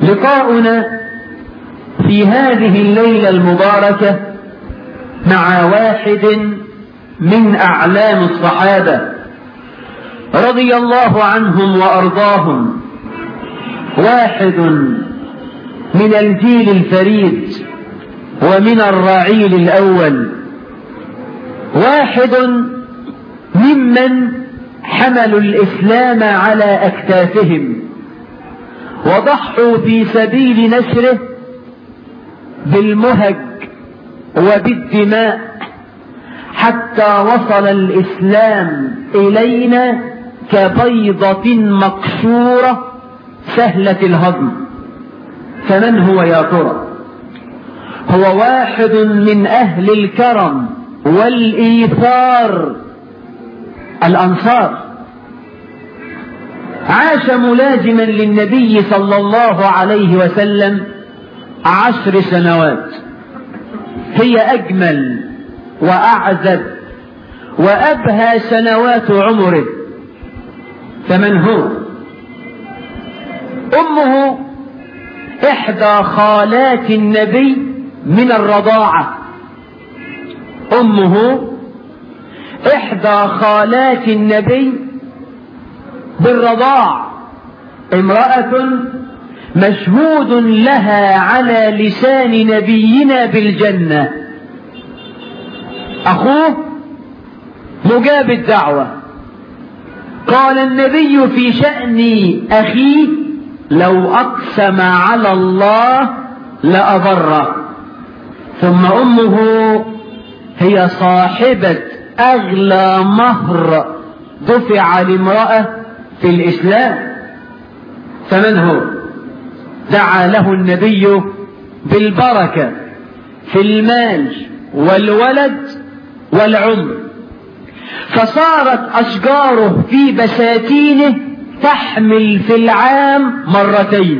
لقاؤنا في هذه الليلة المباركة مع واحد من أعلام الصحابة رضي الله عنهم وأرضاهم واحد من الجيل الفريد ومن الرعيل الأول واحد ممن حملوا الإسلام على أكتافهم وضحوا في سبيل نشره بالمهج وبالدماء حتى وصل الإسلام إلينا كبيضة مقشورة سهلة الهضم فمن هو يا ترى هو واحد من أهل الكرم والإيثار الأنصار عاش ملازما للنبي صلى الله عليه وسلم عشر سنوات هي أجمل وأعزب وأبهى سنوات عمره فمن هو أمه إحدى خالات النبي من الرضاعة أمه إحدى خالات النبي بالرضاع امرأة مشهود لها على لسان نبينا بالجنة أخوه مجاب الدعوة قال النبي في شأن أخيه لو أقسم على الله لأبره ثم أمه هي صاحبة أغلى مهر دفع لامرأة في الإسلام فمن هو دعا له النبي بالبركة في المال والولد والعمر فصارت أشجاره في بساتينه تحمل في العام مرتين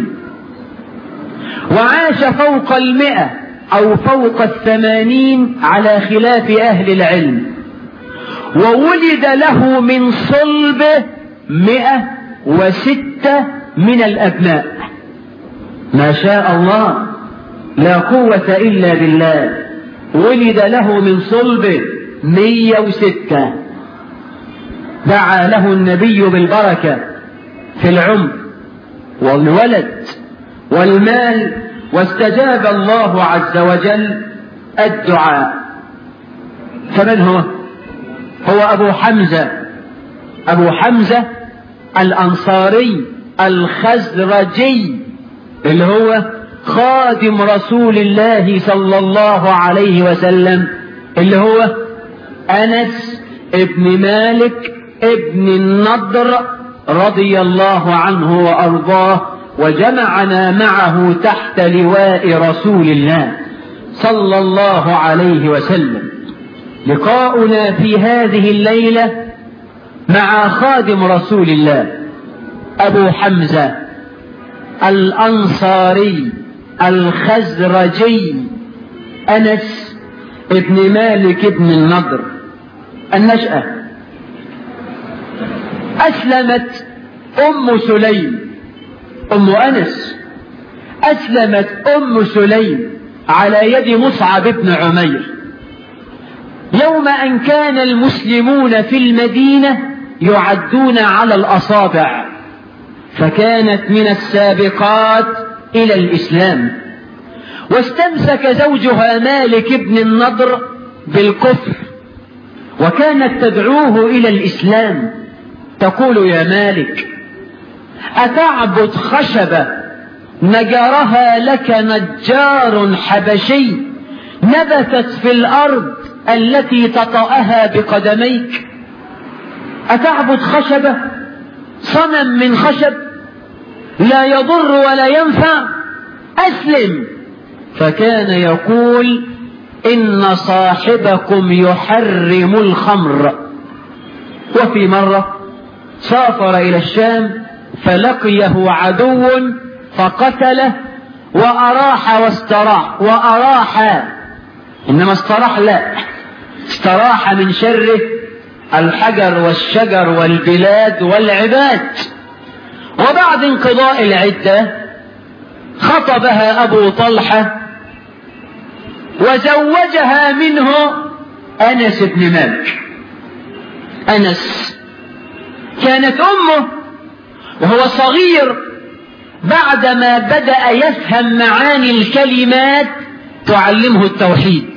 وعاش فوق المئة أو فوق الثمانين على خلاف أهل العلم وولد له من صلبه مئة وستة من الأبناء ما شاء الله لا قوة إلا بالله ولد له من صلبه مية وستة دعا له النبي بالبركة في العمر والولد والمال واستجاب الله عز وجل الدعاء فمن هو هو أبو حمزة أبو حمزة الأنصاري الخزرجي اللي هو خادم رسول الله صلى الله عليه وسلم اللي هو أنس ابن مالك ابن النضر رضي الله عنه وأرضاه وجمعنا معه تحت لواء رسول الله صلى الله عليه وسلم لقاؤنا في هذه الليلة مع خادم رسول الله أبو حمزة الأنصاري الخزرجي أنس ابن مالك ابن النضر النشأة أسلمت أم سليم أم أنس أسلمت أم سليم على يد مصعب بن عمير يوم أن كان المسلمون في المدينة يعدون على الأصابع فكانت من السابقات إلى الإسلام واستمسك زوجها مالك بن النضر بالكفر وكانت تدعوه إلى الإسلام تقول يا مالك أتعبد خشبة نجرها لك نجار حبشي نبتت في الأرض التي تطأها بقدميك أتعبد خشبة صنم من خشب لا يضر ولا ينفع أسلم فكان يقول إن صاحبكم يحرم الخمر وفي مرة سافر إلى الشام فلقيه عدو فقتله وأراح واستراح وأراح إنما استراح لا استراح من شره الحجر والشجر والبلاد والعباد وبعد انقضاء العدة خطبها أبو طلحة وزوجها منه أنس بن مالك أنس كانت أمه وهو صغير بعدما بدأ يفهم معاني الكلمات تعلمه التوحيد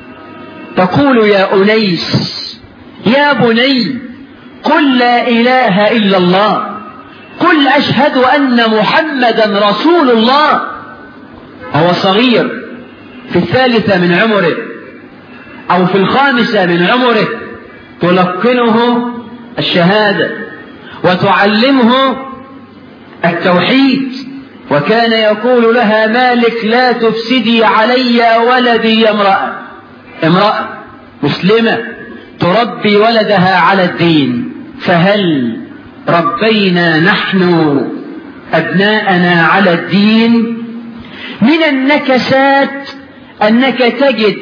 تقول يا أنيس يا بني قل لا إله إلا الله قل أشهد أن محمدا رسول الله هو صغير في الثالثة من عمره أو في الخامسة من عمره تلقنه الشهادة وتعلمه التوحيد وكان يقول لها مالك لا تفسدي علي ولدي يا امرأة امرأة مسلمة تربي ولدها على الدين فهل ربينا نحن أبناءنا على الدين من النكسات أنك تجد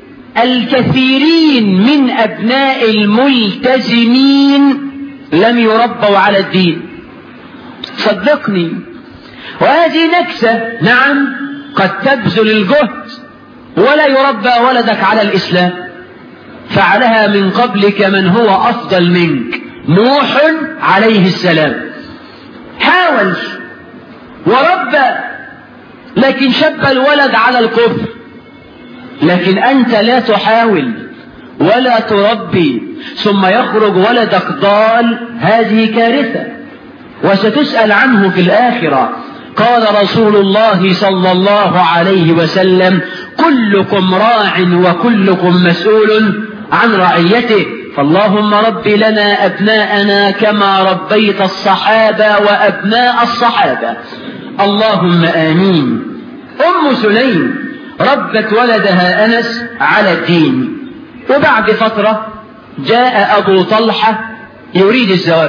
الكثيرين من أبناء الملتزمين لم يربوا على الدين صدقني وهذه نكسة نعم قد تبذل الجهد ولا يربى ولدك على الإسلام فعلها من قبلك من هو أفضل منك نوح عليه السلام حاول وربى لكن شب الولد على الكفر لكن أنت لا تحاول ولا تربي ثم يخرج ولدك ضال هذه كارثة وستسأل عنه في الآخرة قال رسول الله صلى الله عليه وسلم كلكم راع وكلكم مسؤول عن رعيته فاللهم رب لنا أبناءنا كما ربيت الصحابة وأبناء الصحابة اللهم آمين أم سليم ربت ولدها أنس على الدين وبعد فترة جاء أبو طلحة يريد الزواج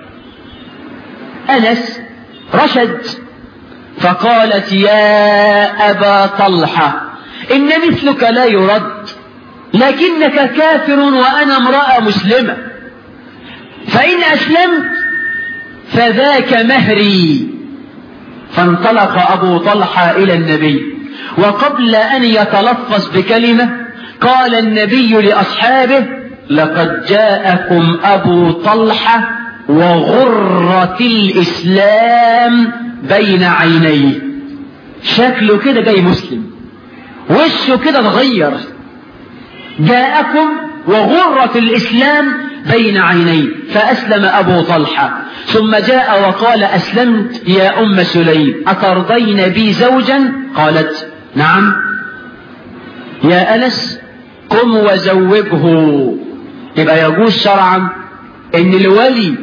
أنس رشد فقالت يا أبا طلحة إن مثلك لا يرد لكنك كافر وأنا امرأة مسلمة فإن أسلمت فذاك مهري فانطلق أبو طلحة إلى النبي وقبل أن يتلفظ بكلمة قال النبي لأصحابه لقد جاءكم أبو طلحة وغرة الإسلام بين عينيه شكله كده جاي مسلم وشه كده اتغير جاءكم وغرة الإسلام بين عينيه فأسلم أبو طلحة ثم جاء وقال أسلمت يا أم سليم أترضين بي زوجا قالت نعم يا أنس قم وزوجه يبقى يجوز شرعا ان الولي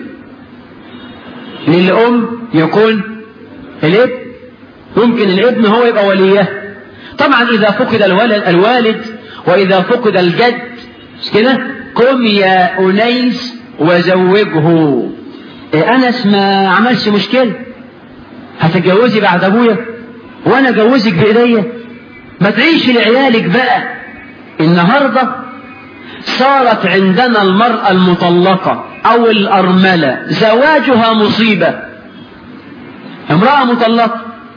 للأم يكون الابن ممكن الابن هو يبقى وليه طبعا إذا فقد الولد الوالد وإذا فقد الجد مش كده قم يا أنيس وزوجه إيه أنس ما عملش مشكلة هتتجوزي بعد أبويا وأنا أجوزك بإيديا ما تعيش لعيالك بقى النهاردة صارت عندنا المرأة المطلقة أو الأرملة زواجها مصيبة امرأة مطلقة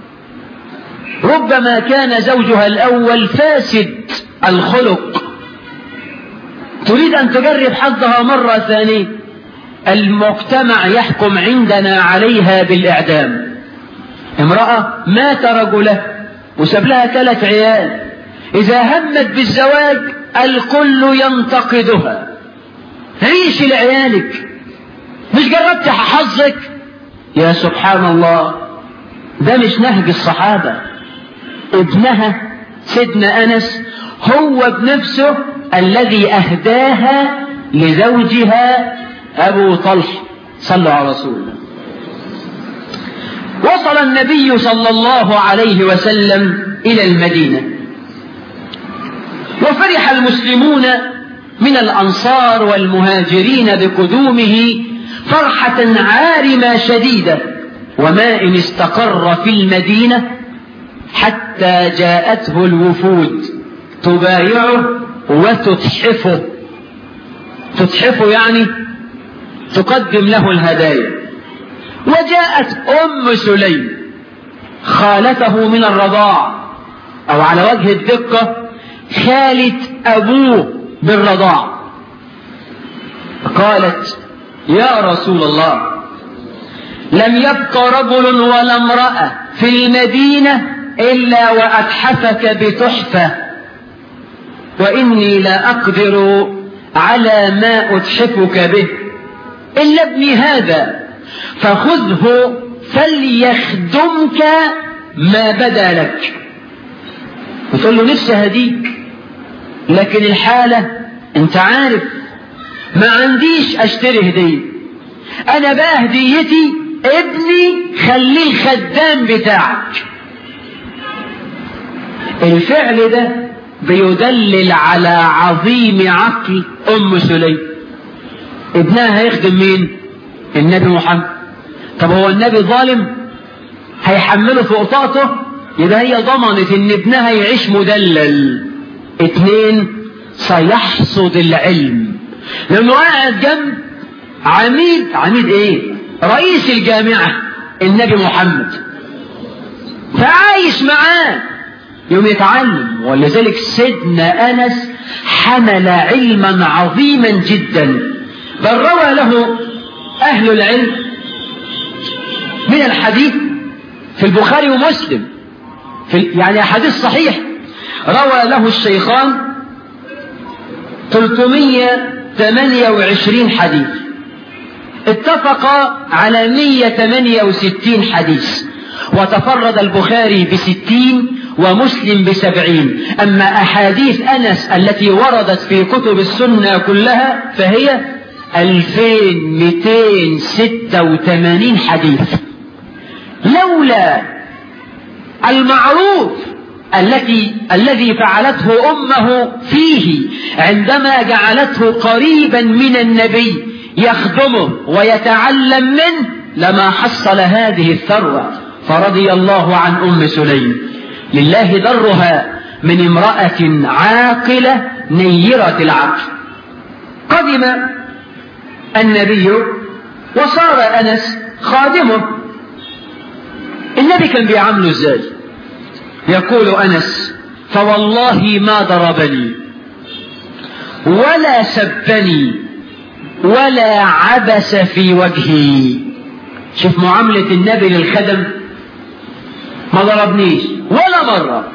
ربما كان زوجها الأول فاسد الخلق تريد أن تجرب حظها مرة ثانية المجتمع يحكم عندنا عليها بالإعدام امرأة مات رجله وساب لها ثلاث عيال إذا همت بالزواج الكل ينتقدها عيشي لعيالك مش جربت حظك يا سبحان الله ده مش نهج الصحابة ابنها سيدنا أنس هو بنفسه الذي أهداها لزوجها أبو طلح صلى على رسول الله وصل النبي صلى الله عليه وسلم إلى المدينة وفرح المسلمون من الأنصار والمهاجرين بقدومه فرحة عارمة شديدة وما إن استقر في المدينة حتى جاءته الوفود تبايعه وتتحفه تتحفه يعني تقدم له الهدايا وجاءت أم سليم خالته من الرضاع أو على وجه الدقة خالة أبوه بالرضاع قالت يا رسول الله لم يبق رجل ولا امرأة في المدينة إلا وأتحفك بتحفة وإني لا أقدر على ما أتحفك به إلا ابني هذا فخذه فليخدمك ما بدا لك وتقول له نفسي هديك لكن الحالة انت عارف ما عنديش اشتري هدية انا بقى هديتي ابني خليه الخدام بتاعك الفعل ده بيدلل على عظيم عقل ام سليم ابنها هيخدم مين النبي محمد طب هو النبي ظالم هيحمله فوق طاقته يبقى هي ضمنت ان ابنها يعيش مدلل اتنين سيحصد العلم لانه قاعد جنب عميد عميد ايه رئيس الجامعة النبي محمد فعايش معاه يوم يتعلم ولذلك سيدنا انس حمل علما عظيما جدا بل روى له اهل العلم من الحديث في البخاري ومسلم في يعني حديث صحيح روى له الشيخان 328 حديث اتفق على 168 حديث وتفرد البخاري بستين ومسلم بسبعين أما أحاديث أنس التي وردت في كتب السنة كلها فهي 2286 حديث لولا المعروف التي الذي فعلته امه فيه عندما جعلته قريبا من النبي يخدمه ويتعلم منه لما حصل هذه الثروه فرضي الله عن ام سليم لله درها من امراه عاقله نيره العقل قدم النبي وصار انس خادمه النبي كان بيعامله ازاي يقول انس فوالله ما ضربني ولا سبني ولا عبس في وجهي شوف معاملة النبي للخدم ما ضربنيش ولا مرة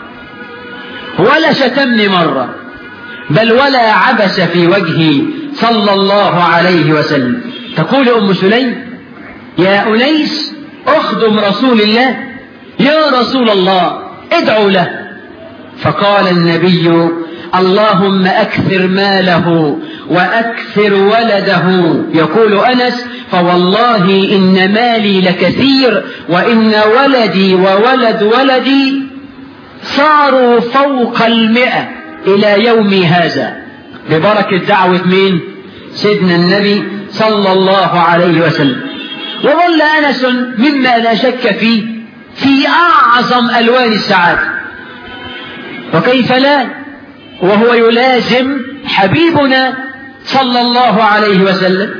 ولا شتمني مرة بل ولا عبس في وجهي صلى الله عليه وسلم تقول أم سليم يا أنيس اخدم رسول الله يا رسول الله ادعو له فقال النبي اللهم اكثر ماله واكثر ولده يقول انس فوالله ان مالي لكثير وان ولدي وولد ولدي صاروا فوق المئة الى يومي هذا ببركة دعوة مين سيدنا النبي صلى الله عليه وسلم وظل انس مما لا شك فيه في اعظم الوان السعاده وكيف لا وهو يلازم حبيبنا صلى الله عليه وسلم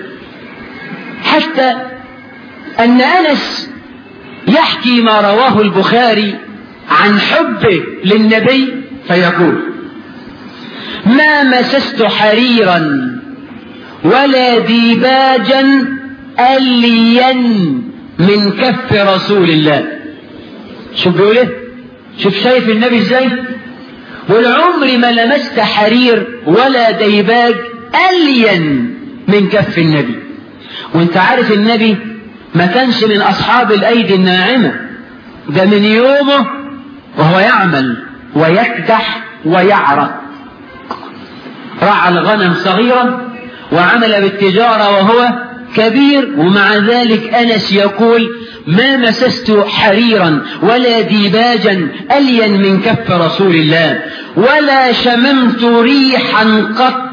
حتى ان انس يحكي ما رواه البخاري عن حبه للنبي فيقول ما مسست حريرا ولا ديباجا أليا من كف رسول الله شوف بيقول ايه شوف شايف النبي ازاي والعمر ما لمست حرير ولا ديباج أليا من كف النبي وانت عارف النبي ما كانش من أصحاب الأيدي الناعمة ده من يومه وهو يعمل ويكدح ويعرق رعى الغنم صغيرا وعمل بالتجارة وهو كبير ومع ذلك أنس يقول ما مسست حريرا ولا ديباجا أليا من كف رسول الله ولا شممت ريحا قط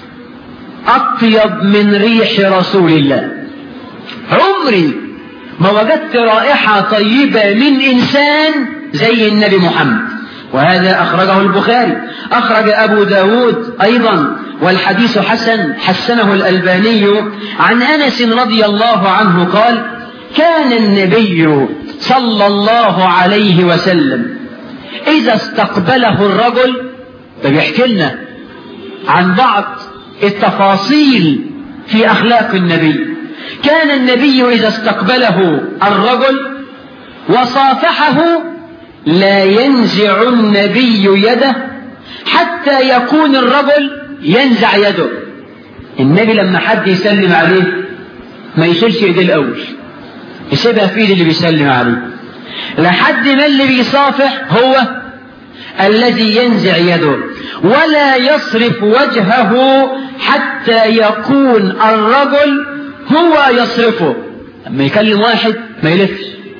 أطيب من ريح رسول الله عمري ما وجدت رائحة طيبة من إنسان زي النبي محمد وهذا أخرجه البخاري أخرج أبو داود أيضا والحديث حسن حسنه الألباني عن أنس رضي الله عنه قال كان النبي صلى الله عليه وسلم إذا استقبله الرجل فبيحكي لنا عن بعض التفاصيل في أخلاق النبي كان النبي إذا استقبله الرجل وصافحه لا ينزع النبي يده حتى يكون الرجل ينزع يده النبي لما حد يسلم عليه ما يشيلش ايديه الاول يسيبها في ايد اللي بيسلم عليه لحد ما اللي بيصافح هو الذي ينزع يده ولا يصرف وجهه حتى يكون الرجل هو يصرفه لما يكلم واحد ما يلفش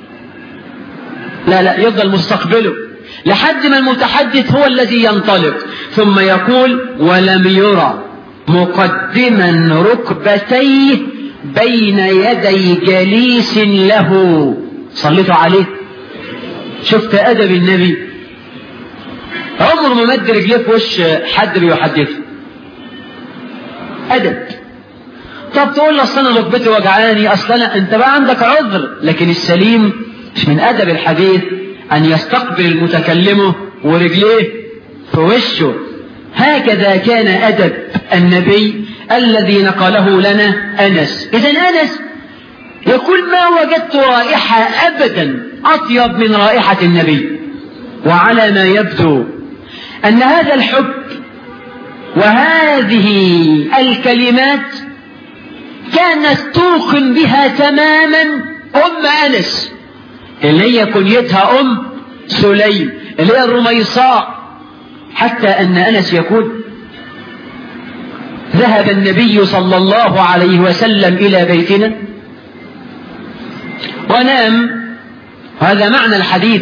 لا لا يفضل مستقبله لحد ما المتحدث هو الذي ينطلق ثم يقول ولم يرى مقدما ركبتيه بين يدي جليس له صليتوا عليه شفت ادب النبي عمره ما مد رجليه في وش حد بيحدثه ادب طب تقول له اصل انا ركبتي وجعاني اصل انا انت بقى عندك عذر لكن السليم مش من ادب الحديث ان يستقبل المتكلم ورجليه في وشه هكذا كان ادب النبي الذي نقله لنا انس اذا انس يقول ما وجدت رائحه ابدا اطيب من رائحه النبي وعلى ما يبدو ان هذا الحب وهذه الكلمات كانت توقن بها تماما ام انس اللي هي كنيتها ام سليم اللي هي الرميصاء حتى ان انس يقول ذهب النبي صلى الله عليه وسلم الى بيتنا ونام هذا معنى الحديث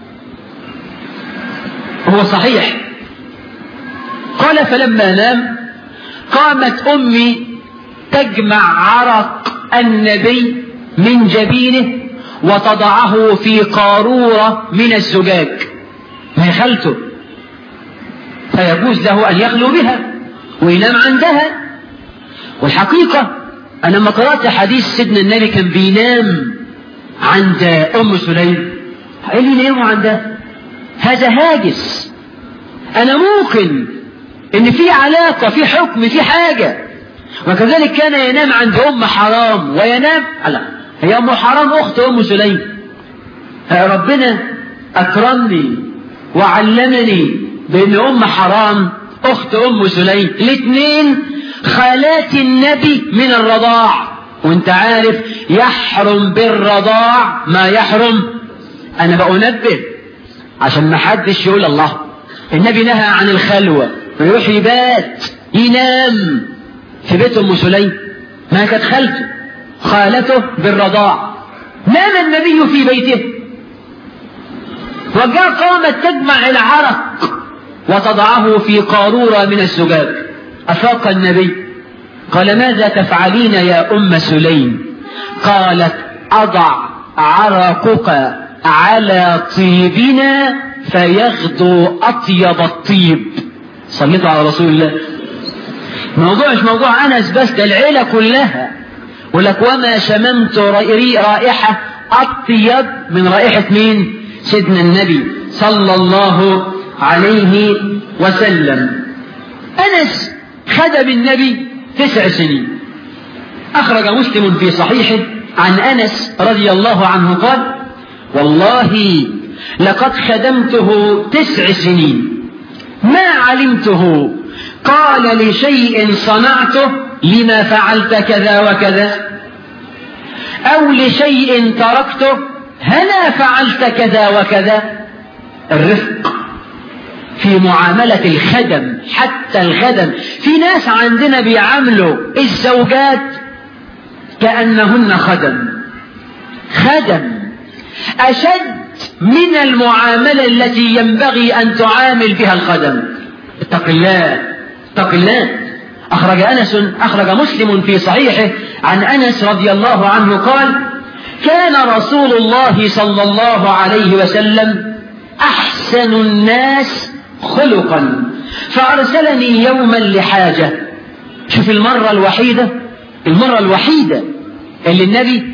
هو صحيح قال فلما نام قامت امي تجمع عرق النبي من جبينه وتضعه في قارورة من الزجاج ما هي خالته فيجوز له أن يخلو بها وينام عندها والحقيقة أنا لما قرأت حديث سيدنا النبي كان بينام عند أم سليم إيه اللي يناموا عندها هذا هاجس أنا ممكن إن في علاقة في حكم في حاجة وكذلك كان ينام عند أم حرام وينام لا هي أم حرام أخت أم سليم ربنا أكرمني وعلمني بأن أم حرام أخت أم سليم الاثنين خالات النبي من الرضاع وانت عارف يحرم بالرضاع ما يحرم أنا بأنبه عشان ما حدش يقول الله النبي نهى عن الخلوة ويروح يبات ينام في بيت ام سليم ما كانت خالته خالته بالرضاع نام النبي في بيته وجاء قامت تجمع العرق وتضعه في قارورة من الزجاج أفاق النبي قال ماذا تفعلين يا أم سليم قالت أضع عرقك على طيبنا فيغدو أطيب الطيب صليتوا على رسول الله موضوع مش موضوع أنس بس ده العيلة كلها ولك وما شممت رائحة أطيب من رائحة مين سيدنا النبي صلى الله عليه وسلم أنس خدم النبي تسع سنين أخرج مسلم في صحيحه عن أنس رضي الله عنه قال والله لقد خدمته تسع سنين ما علمته قال لشيء صنعته لما فعلت كذا وكذا أو لشيء تركته هلا فعلت كذا وكذا الرفق في معاملة الخدم حتى الخدم في ناس عندنا بيعاملوا الزوجات كأنهن خدم خدم أشد من المعاملة التي ينبغي أن تعامل بها الخدم اتق الله اتق الله أخرج أنس أخرج مسلم في صحيحه عن أنس رضي الله عنه قال كان رسول الله صلى الله عليه وسلم أحسن الناس خلقا فأرسلني يوما لحاجة شوف المرة الوحيدة المرة الوحيدة اللي النبي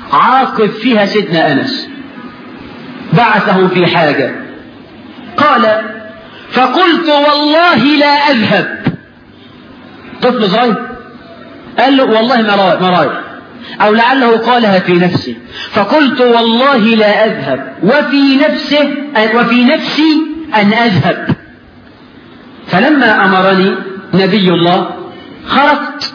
عاقب فيها سيدنا أنس بعثه في حاجة قال فقلت والله لا أذهب طفل صغير قال له والله ما رايح ما رايح أو لعله قالها في نفسه فقلت والله لا أذهب وفي نفسه وفي نفسي أن أذهب فلما أمرني نبي الله خرجت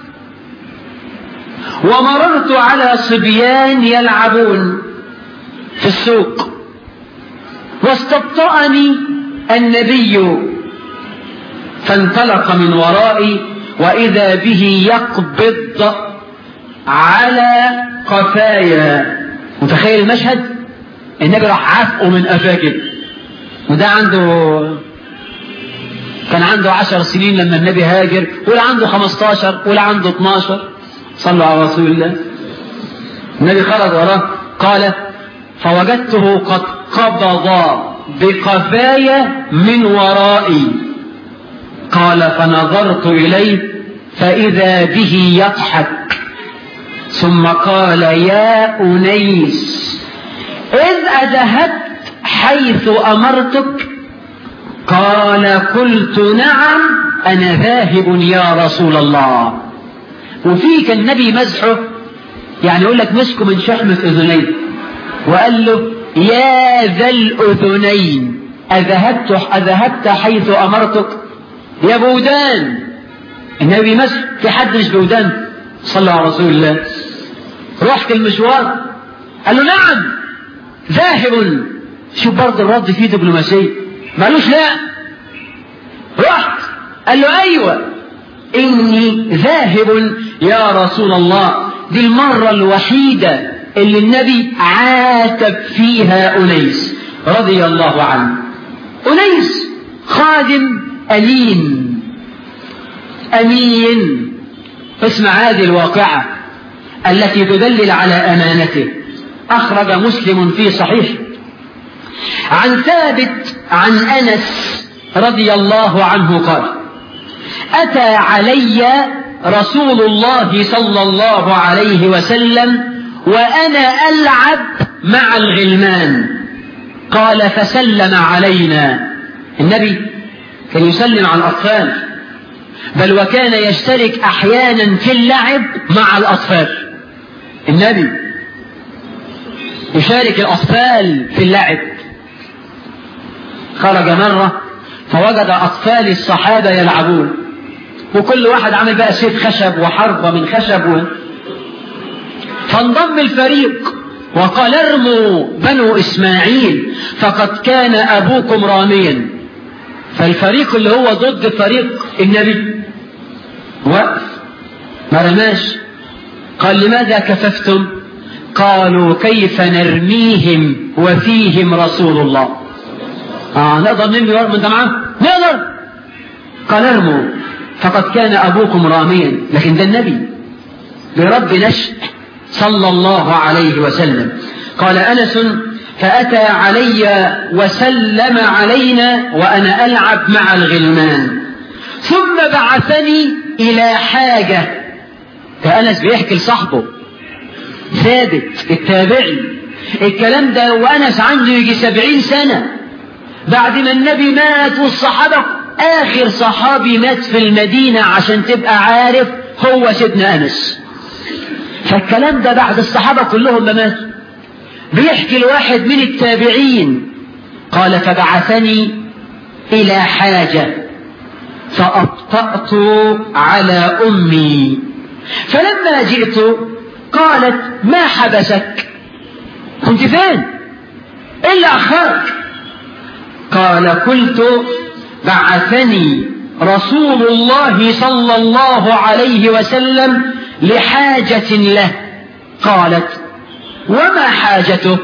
ومررت على صبيان يلعبون في السوق واستبطأني النبي فانطلق من ورائي وإذا به يقبض على قفايا متخيل المشهد النبي راح عفقه من قفاه كده وده عنده كان عنده عشر سنين لما النبي هاجر ولا عنده خمستاشر ولا عنده اتناشر صلوا على رسول الله النبي خرج وراه قال فوجدته قد قبض بقفايا من ورائي قال فنظرت إليه فإذا به يضحك ثم قال يا أنيس إذ أذهبت حيث أمرتك قال قلت نعم أنا ذاهب يا رسول الله وفيك النبي مزحه يعني يقول لك مسكه من شحمة أذنيه وقال له يا ذا الأذنين أذهبت, أذهبت حيث أمرتك يا بودان النبي مسح في حد مش بودان صلى على رسول الله رحت المشوار قال له نعم ذاهب شوف برضه الرد فيه دبلوماسية ما قالوش لا رحت قال له أيوة إني ذاهب يا رسول الله دي المرة الوحيدة اللي النبي عاتب فيها أنيس رضي الله عنه أنيس خادم أليم أمين اسمع هذه الواقعة التي تدلل على أمانته أخرج مسلم في صحيح عن ثابت عن أنس رضي الله عنه قال أتى علي رسول الله صلى الله عليه وسلم وأنا ألعب مع الغلمان قال فسلم علينا النبي كان يسلم على الأطفال بل وكان يشترك أحيانا في اللعب مع الأطفال النبي يشارك الأطفال في اللعب خرج مرة فوجد أطفال الصحابة يلعبون وكل واحد عامل بقى سيف خشب وحربة من خشب و... فانضم الفريق وقال ارموا بنو إسماعيل فقد كان أبوكم راميا فالفريق اللي هو ضد فريق النبي وقف ما رماش قال لماذا كففتم قالوا كيف نرميهم وفيهم رسول الله آه نقدر نرمي من ده معاه نقدر قال ارموا فقد كان أبوكم راميا لكن ده النبي برب نشأ صلى الله عليه وسلم قال أنس فأتى علي وسلم علينا وأنا ألعب مع الغلمان ثم بعثني إلى حاجة فأنس بيحكي لصاحبه ثابت التابعي الكلام ده وأنس عنده يجي سبعين سنة بعد ما النبي مات والصحابة آخر صحابي مات في المدينة عشان تبقى عارف هو سيدنا أنس فالكلام ده بعد الصحابة كلهم ما ماتوا بيحكي الواحد من التابعين قال فبعثني إلى حاجة فأبطأت على أمي فلما جئت قالت ما حبسك كنت فين إيه اللي أخرك قال قلت بعثني رسول الله صلى الله عليه وسلم لحاجة له قالت وما حاجته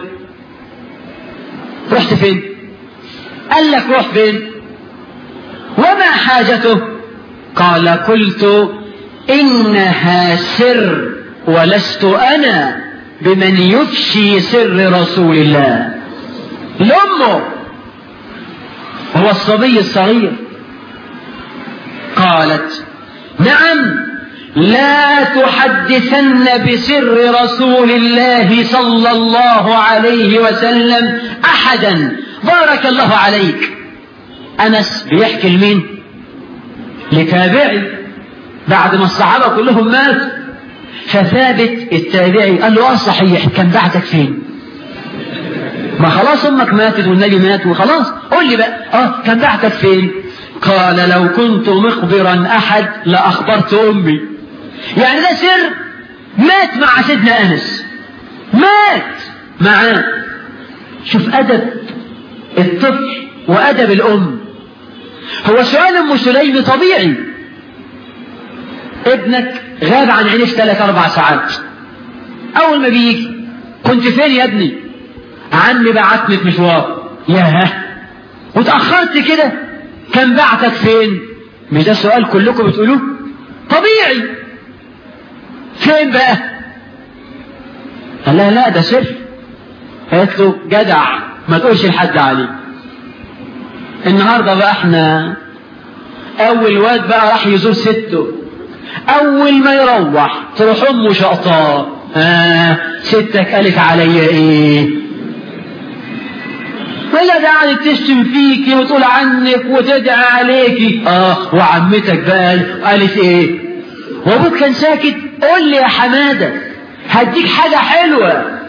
رحت فين قال لك روح فين وما حاجته قال قلت إنها سر ولست أنا بمن يفشي سر رسول الله لأمه هو الصبي الصغير قالت نعم لا تحدثن بسر رسول الله صلى الله عليه وسلم أحدا بارك الله عليك أنس بيحكي لمين لتابعي بعد ما الصحابة كلهم ماتوا فثابت التابعي قال له اه صحيح كان بعتك فين ما خلاص امك ماتت والنبي مات وخلاص قول لي بقى اه كان بعتك فين قال لو كنت مخبرا احد لاخبرت امي يعني ده سر مات مع سيدنا انس مات معاه شوف ادب الطفل وادب الام هو سؤال ام سليم طبيعي ابنك غاب عن عينيك ثلاث اربع ساعات اول ما بيجي كنت فين يا ابني عمي بعتني في مشوار ياه وتاخرت كده كان بعتك فين مش ده السؤال كلكم بتقولوه طبيعي فين بقى قال لا لا ده سر قالت له جدع ما تقولش لحد عليه النهارده بقى احنا اول واد بقى راح يزور سته اول ما يروح تروح امه شقطاه آه ستك قالت عليا ايه ولا ده قعدت تشتم فيكي وتقول عنك وتدعي عليكي اه وعمتك بقى قالت ايه وابوك كان ساكت قول لي يا حماده هديك حاجه حلوه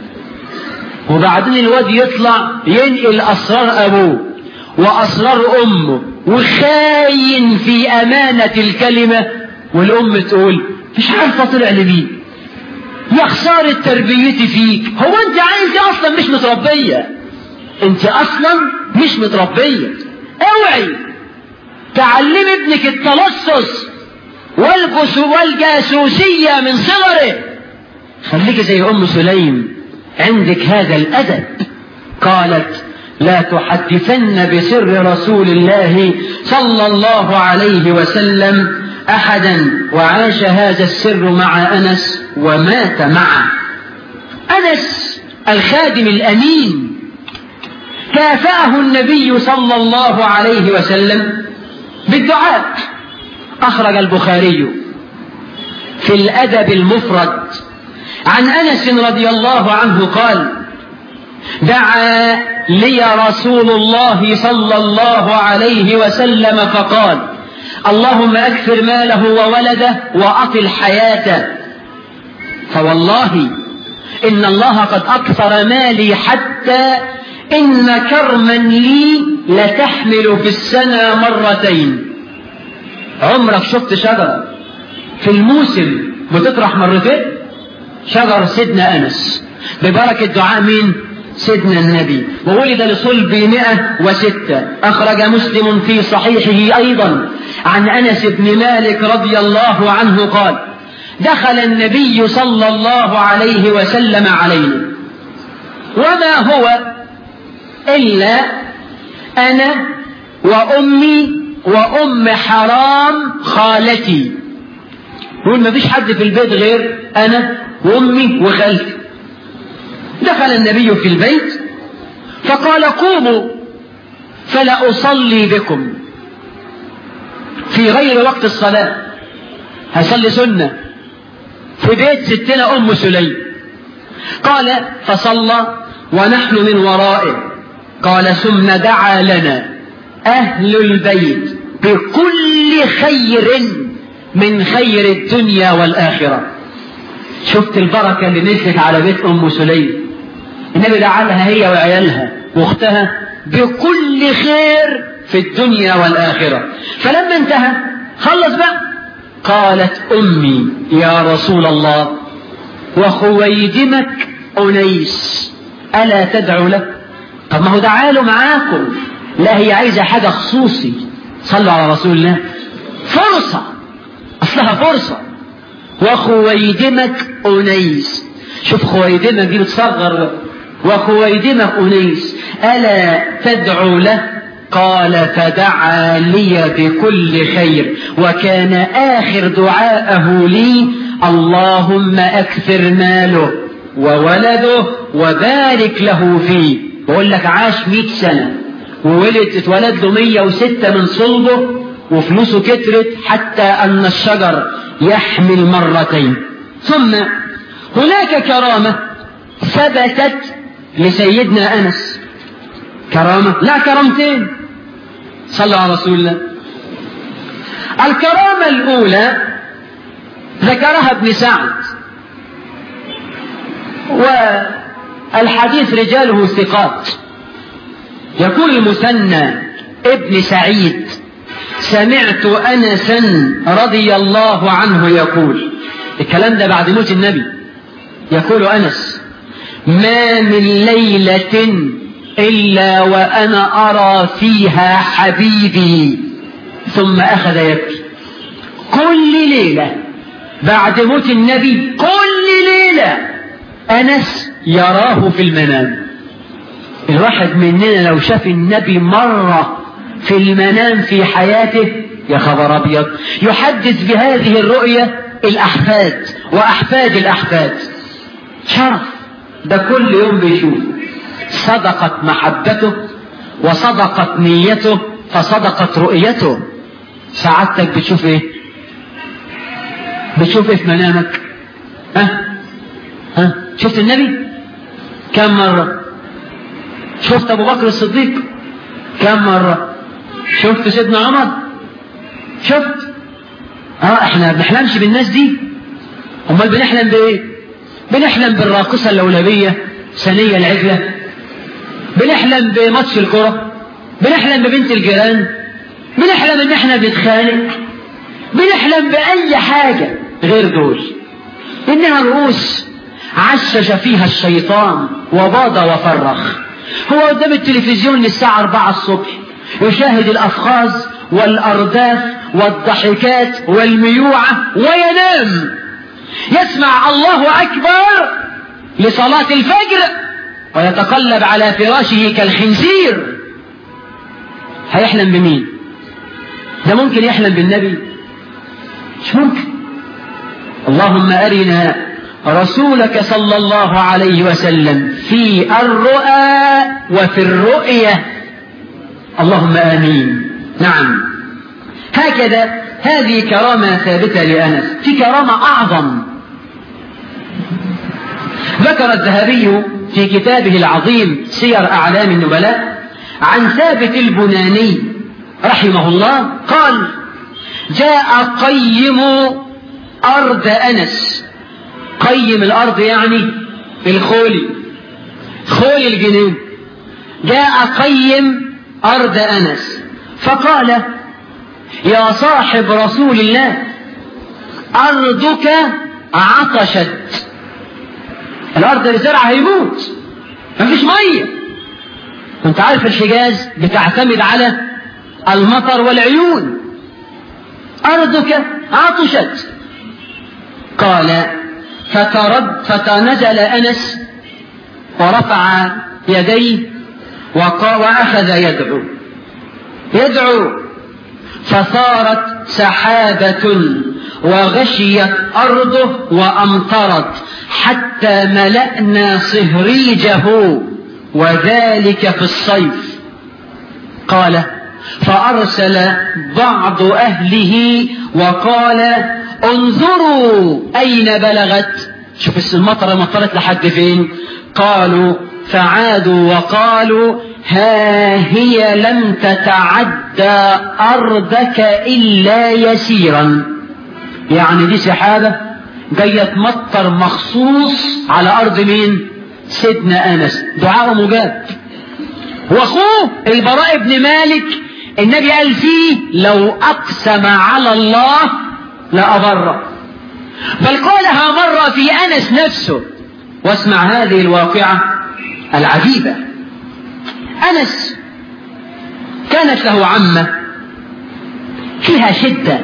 وبعدين الواد يطلع ينقل اسرار ابوه واسرار امه وخاين في امانه الكلمه والام تقول مش عارفه طلع لمين يا خساره تربيتي فيك هو انت عايز اصلا مش متربيه انت اصلا مش متربيه اوعي تعلمي ابنك التلصص والجس والجاسوسيه من صغره خليكي زي ام سليم عندك هذا الادب قالت لا تحدثن بسر رسول الله صلى الله عليه وسلم احدا وعاش هذا السر مع انس ومات معه انس الخادم الامين كافاه النبي صلى الله عليه وسلم بالدعاء اخرج البخاري في الادب المفرد عن انس رضي الله عنه قال دعا لي رسول الله صلى الله عليه وسلم فقال اللهم اكثر ماله وولده واطل حياته فوالله ان الله قد اكثر مالي حتى ان كرما لي لتحمل في السنه مرتين عمرك شفت شجره في الموسم بتطرح مرتين شجر سيدنا انس ببركه دعاء مين سيدنا النبي وولد لصلب مئة وستة أخرج مسلم في صحيحه أيضا عن أنس بن مالك رضي الله عنه قال دخل النبي صلى الله عليه وسلم علينا وما هو إلا أنا وأمي وأم حرام خالتي يقول ما فيش حد في البيت غير أنا وأمي وخالتي دخل النبي في البيت فقال قوموا فلا أصلي بكم في غير وقت الصلاة هصلي سنة في بيت ستنا أم سليم قال فصلى ونحن من ورائه قال ثم دعا لنا أهل البيت بكل خير من خير الدنيا والآخرة شفت البركة اللي نزلت على بيت أم سليم النبي دعا لها هي وعيالها واختها بكل خير في الدنيا والآخرة فلما انتهى خلص بقى قالت أمي يا رسول الله وخويدمك أنيس ألا تدعو له طب ما هو دعاله معاكم لا هي عايزة حاجة خصوصي صلوا على رسول الله فرصة أصلها فرصة وخويدمك أنيس شوف خويدمك دي بتصغر وخويدمك أنيس ألا تدعو له قال فدعا لي بكل خير وكان آخر دعاءه لي اللهم أكثر ماله وولده وبارك له فيه بقول لك عاش مئة سنة وولد اتولد له 106 من صلبه وفلوسه كترت حتى أن الشجر يحمل مرتين ثم هناك كرامة ثبتت لسيدنا أنس كرامة لا كرامتين صلى على رسول الله الكرامة الأولى ذكرها ابن سعد والحديث رجاله ثقات يقول المثنى ابن سعيد سمعت أنسا رضي الله عنه يقول الكلام ده بعد موت النبي يقول أنس ما من ليلة إلا وأنا أرى فيها حبيبي ثم أخذ يبكي كل ليلة بعد موت النبي كل ليلة أنس يراه في المنام الواحد مننا لو شاف النبي مرة في المنام في حياته يا خبر أبيض يحدث بهذه الرؤية الأحفاد وأحفاد الأحفاد شرف ده كل يوم بيشوف صدقت محبته وصدقت نيته فصدقت رؤيته سعادتك بتشوف ايه بتشوف ايه في منامك ها ها شفت النبي كم مرة شفت ابو بكر الصديق كم مرة شفت سيدنا عمر شفت اه احنا ما بنحلمش بالناس دي امال بنحلم بايه بنحلم بالراقصة اللولبية ثانية العجلة بنحلم بماتش الكرة بنحلم ببنت الجيران بنحلم ان احنا بنتخانق بنحلم بأي حاجة غير دول إنها رؤوس عشش فيها الشيطان وباض وفرخ هو قدام التلفزيون للساعة أربعة الصبح يشاهد الأفخاذ والأرداف والضحكات والميوعة وينام يسمع الله أكبر لصلاة الفجر ويتقلب على فراشه كالخنزير هيحلم بمين ده ممكن يحلم بالنبي مش ممكن اللهم أرنا رسولك صلى الله عليه وسلم في الرؤى وفي الرؤية اللهم آمين نعم هكذا هذه كرامة ثابتة لأنس في كرامة أعظم ذكر الذهبي في كتابه العظيم سير أعلام النبلاء عن ثابت البناني رحمه الله قال جاء قيم أرض أنس قيم الأرض يعني الخولي خولي الجنين جاء قيم أرض أنس فقال يا صاحب رسول الله أرضك عطشت الأرض اللي زرعها هيموت مفيش مية انت عارف الحجاز بتعتمد على المطر والعيون أرضك عطشت قال فترد فتنزل أنس ورفع يديه وأخذ يدعو يدعو فصارت سحابة وغشيت أرضه وأمطرت حتى ملأنا صهريجه وذلك في الصيف قال فأرسل بعض أهله وقال انظروا أين بلغت شوف المطر مطرت لحد فين قالوا فعادوا وقالوا ها هي لم تتعدى أرضك إلا يسيرا يعني دي سحابة جاية تمطر مخصوص على أرض مين سيدنا أنس دعاء مجاب وأخوه البراء بن مالك النبي قال فيه لو أقسم على الله لأبره بل قالها مرة في أنس نفسه واسمع هذه الواقعة العجيبة أنس كانت له عمة فيها شدة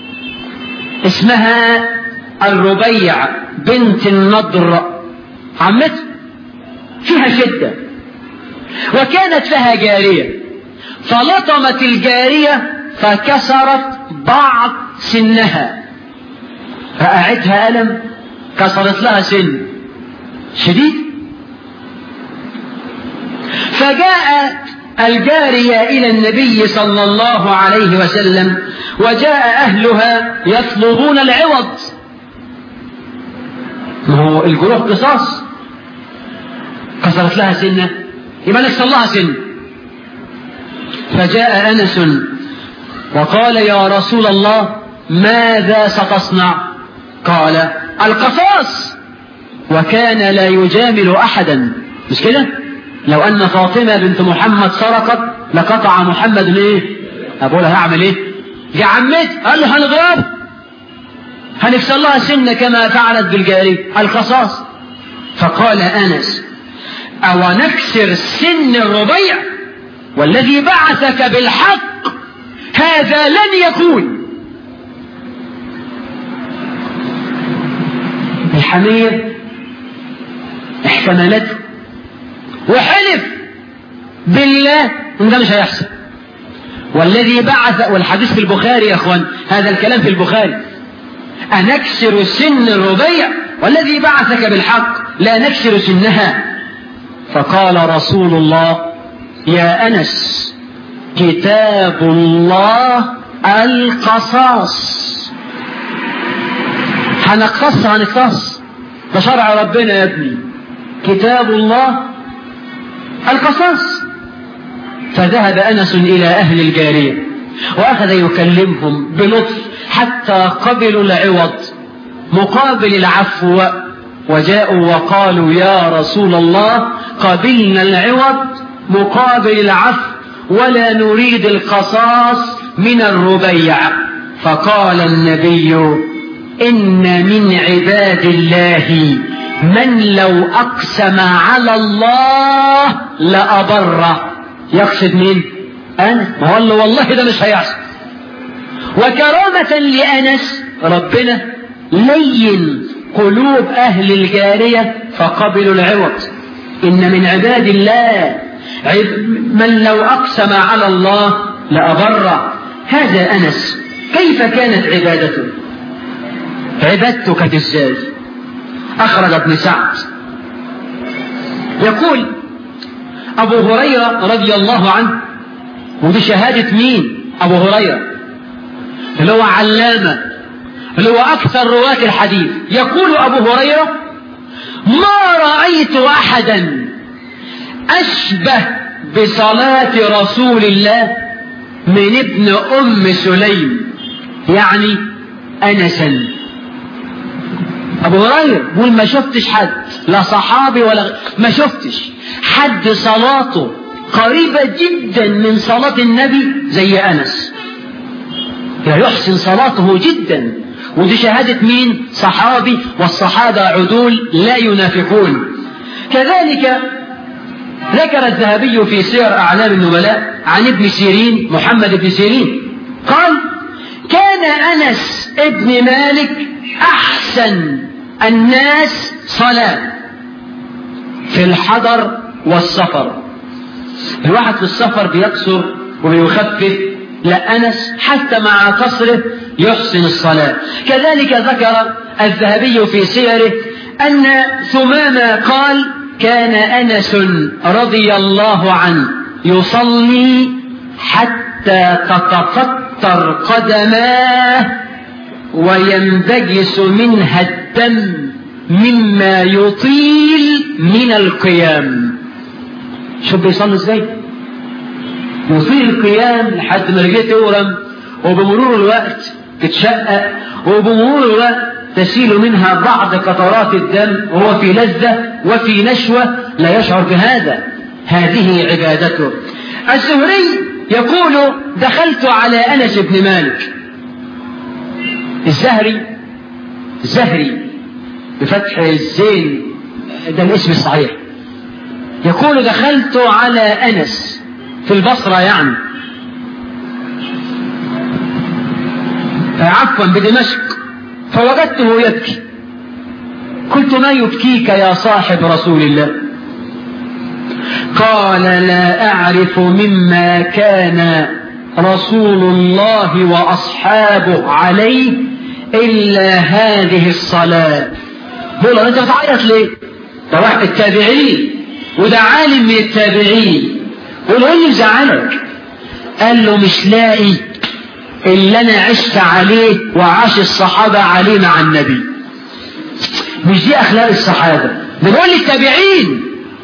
اسمها الربيع بنت النضر عمته فيها شدة وكانت لها جارية فلطمت الجارية فكسرت بعض سنها فقعدها ألم كسرت لها سن شديد فجاء الجارية إلى النبي صلى الله عليه وسلم وجاء أهلها يطلبون العوض ما هو الجروح قصاص كسرت لها سنة يبقى نكسر لها سنة فجاء أنس وقال يا رسول الله ماذا ستصنع قال القصاص وكان لا يجامل أحدا مش كده لو أن فاطمة بنت محمد سرقت لقطع محمد ايه أقول لها هعمل ايه يا عمت قال له هنضرب هنكسر لها سنة كما فعلت بالجارية القصاص فقال أنس أو نكسر سن الربيع والذي بعثك بالحق هذا لن يكون الحمير احتملته وحلف بالله ان ده مش هيحصل والذي بعث والحديث في البخاري يا اخوان هذا الكلام في البخاري أنكسر سن الربيع والذي بعثك بالحق لا نكسر سنها فقال رسول الله يا أنس كتاب الله القصاص هنقص هنقص ده شرع ربنا يا ابني كتاب الله القصاص فذهب أنس إلى أهل الجارية وأخذ يكلمهم بلطف حتى قبلوا العوض مقابل العفو وجاءوا وقالوا يا رسول الله قبلنا العوض مقابل العفو ولا نريد القصاص من الربيع فقال النبي إن من عباد الله من لو أقسم على الله لأبره يقصد مين أنا ما هو الله والله ده مش هيحصل وكرامة لأنس ربنا لين قلوب أهل الجارية فقبلوا العوض إن من عباد الله من لو أقسم على الله لأبر هذا أنس كيف كانت عبادته عبادته كانت ازاي أخرج ابن سعد يقول أبو هريرة رضي الله عنه ودي شهادة مين أبو هريرة اللي هو علامة اللي هو أكثر رواة الحديث يقول أبو هريرة ما رأيت أحدا أشبه بصلاة رسول الله من ابن أم سليم يعني أنسا أبو هريرة يقول ما شفتش حد لا صحابي ولا ما شفتش حد صلاته قريبة جدا من صلاة النبي زي أنس يحسن صلاته جدا ودي شهادة مين صحابي والصحابة عدول لا ينافقون كذلك ذكر الذهبي في سير أعلام النبلاء عن ابن سيرين محمد بن سيرين قال كان أنس ابن مالك أحسن الناس صلاة في الحضر والسفر الواحد في السفر بيقصر وبيخفف لا أنس حتى مع قصره يحسن الصلاة كذلك ذكر الذهبي في سيره أن ثمامة قال كان أنس رضي الله عنه يصلي حتى تتفطر قدماه وينبجس منها الدم مما يطيل من القيام شوف بيصلي ازاي يطيل القيام لحد ما رجليه تورم وبمرور الوقت تتشقق وبمرور الوقت تسيل منها بعض قطرات الدم وهو في لذة وفي نشوة لا يشعر بهذا هذه عبادته الزهري يقول دخلت على أنس بن مالك الزهري زهري بفتح الزين ده الاسم الصحيح يقول دخلت على أنس في البصرة يعني عفوا بدمشق فوجدته يبكي قلت ما يبكيك يا صاحب رسول الله قال لا أعرف مما كان رسول الله وأصحابه عليه إلا هذه الصلاة بقول أنت بتعيط ليه ده واحد التابعين وده عالم من التابعين قول له ايه اللي مزعلك قال له مش لاقي اللي انا عشت عليه وعاش الصحابة عليه مع النبي مش دي اخلاق الصحابة بنقول للتابعين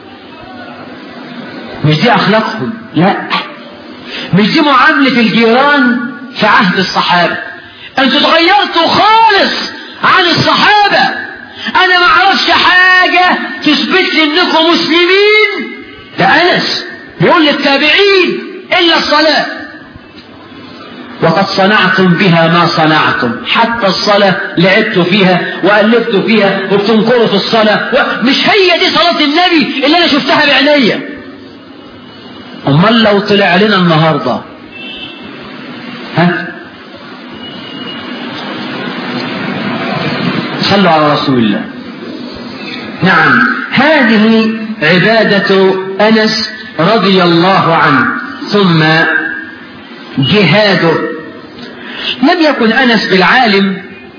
مش دي اخلاقهم لا مش دي معاملة الجيران في عهد الصحابة انتوا اتغيرتوا خالص عن الصحابة انا ما اعرفش حاجة تثبت لي انكم مسلمين ده انس بيقول للتابعين الا الصلاة وقد صنعتم بها ما صنعتم حتى الصلاة لعبتوا فيها وألفتوا فيها وبتنكروا في الصلاة مش هي دي صلاة النبي اللي أنا شفتها بعينيا أمال لو طلع لنا النهاردة ها صلوا على رسول الله نعم هذه عبادة أنس رضي الله عنه ثم جهاده لم يكن أنس بالعالم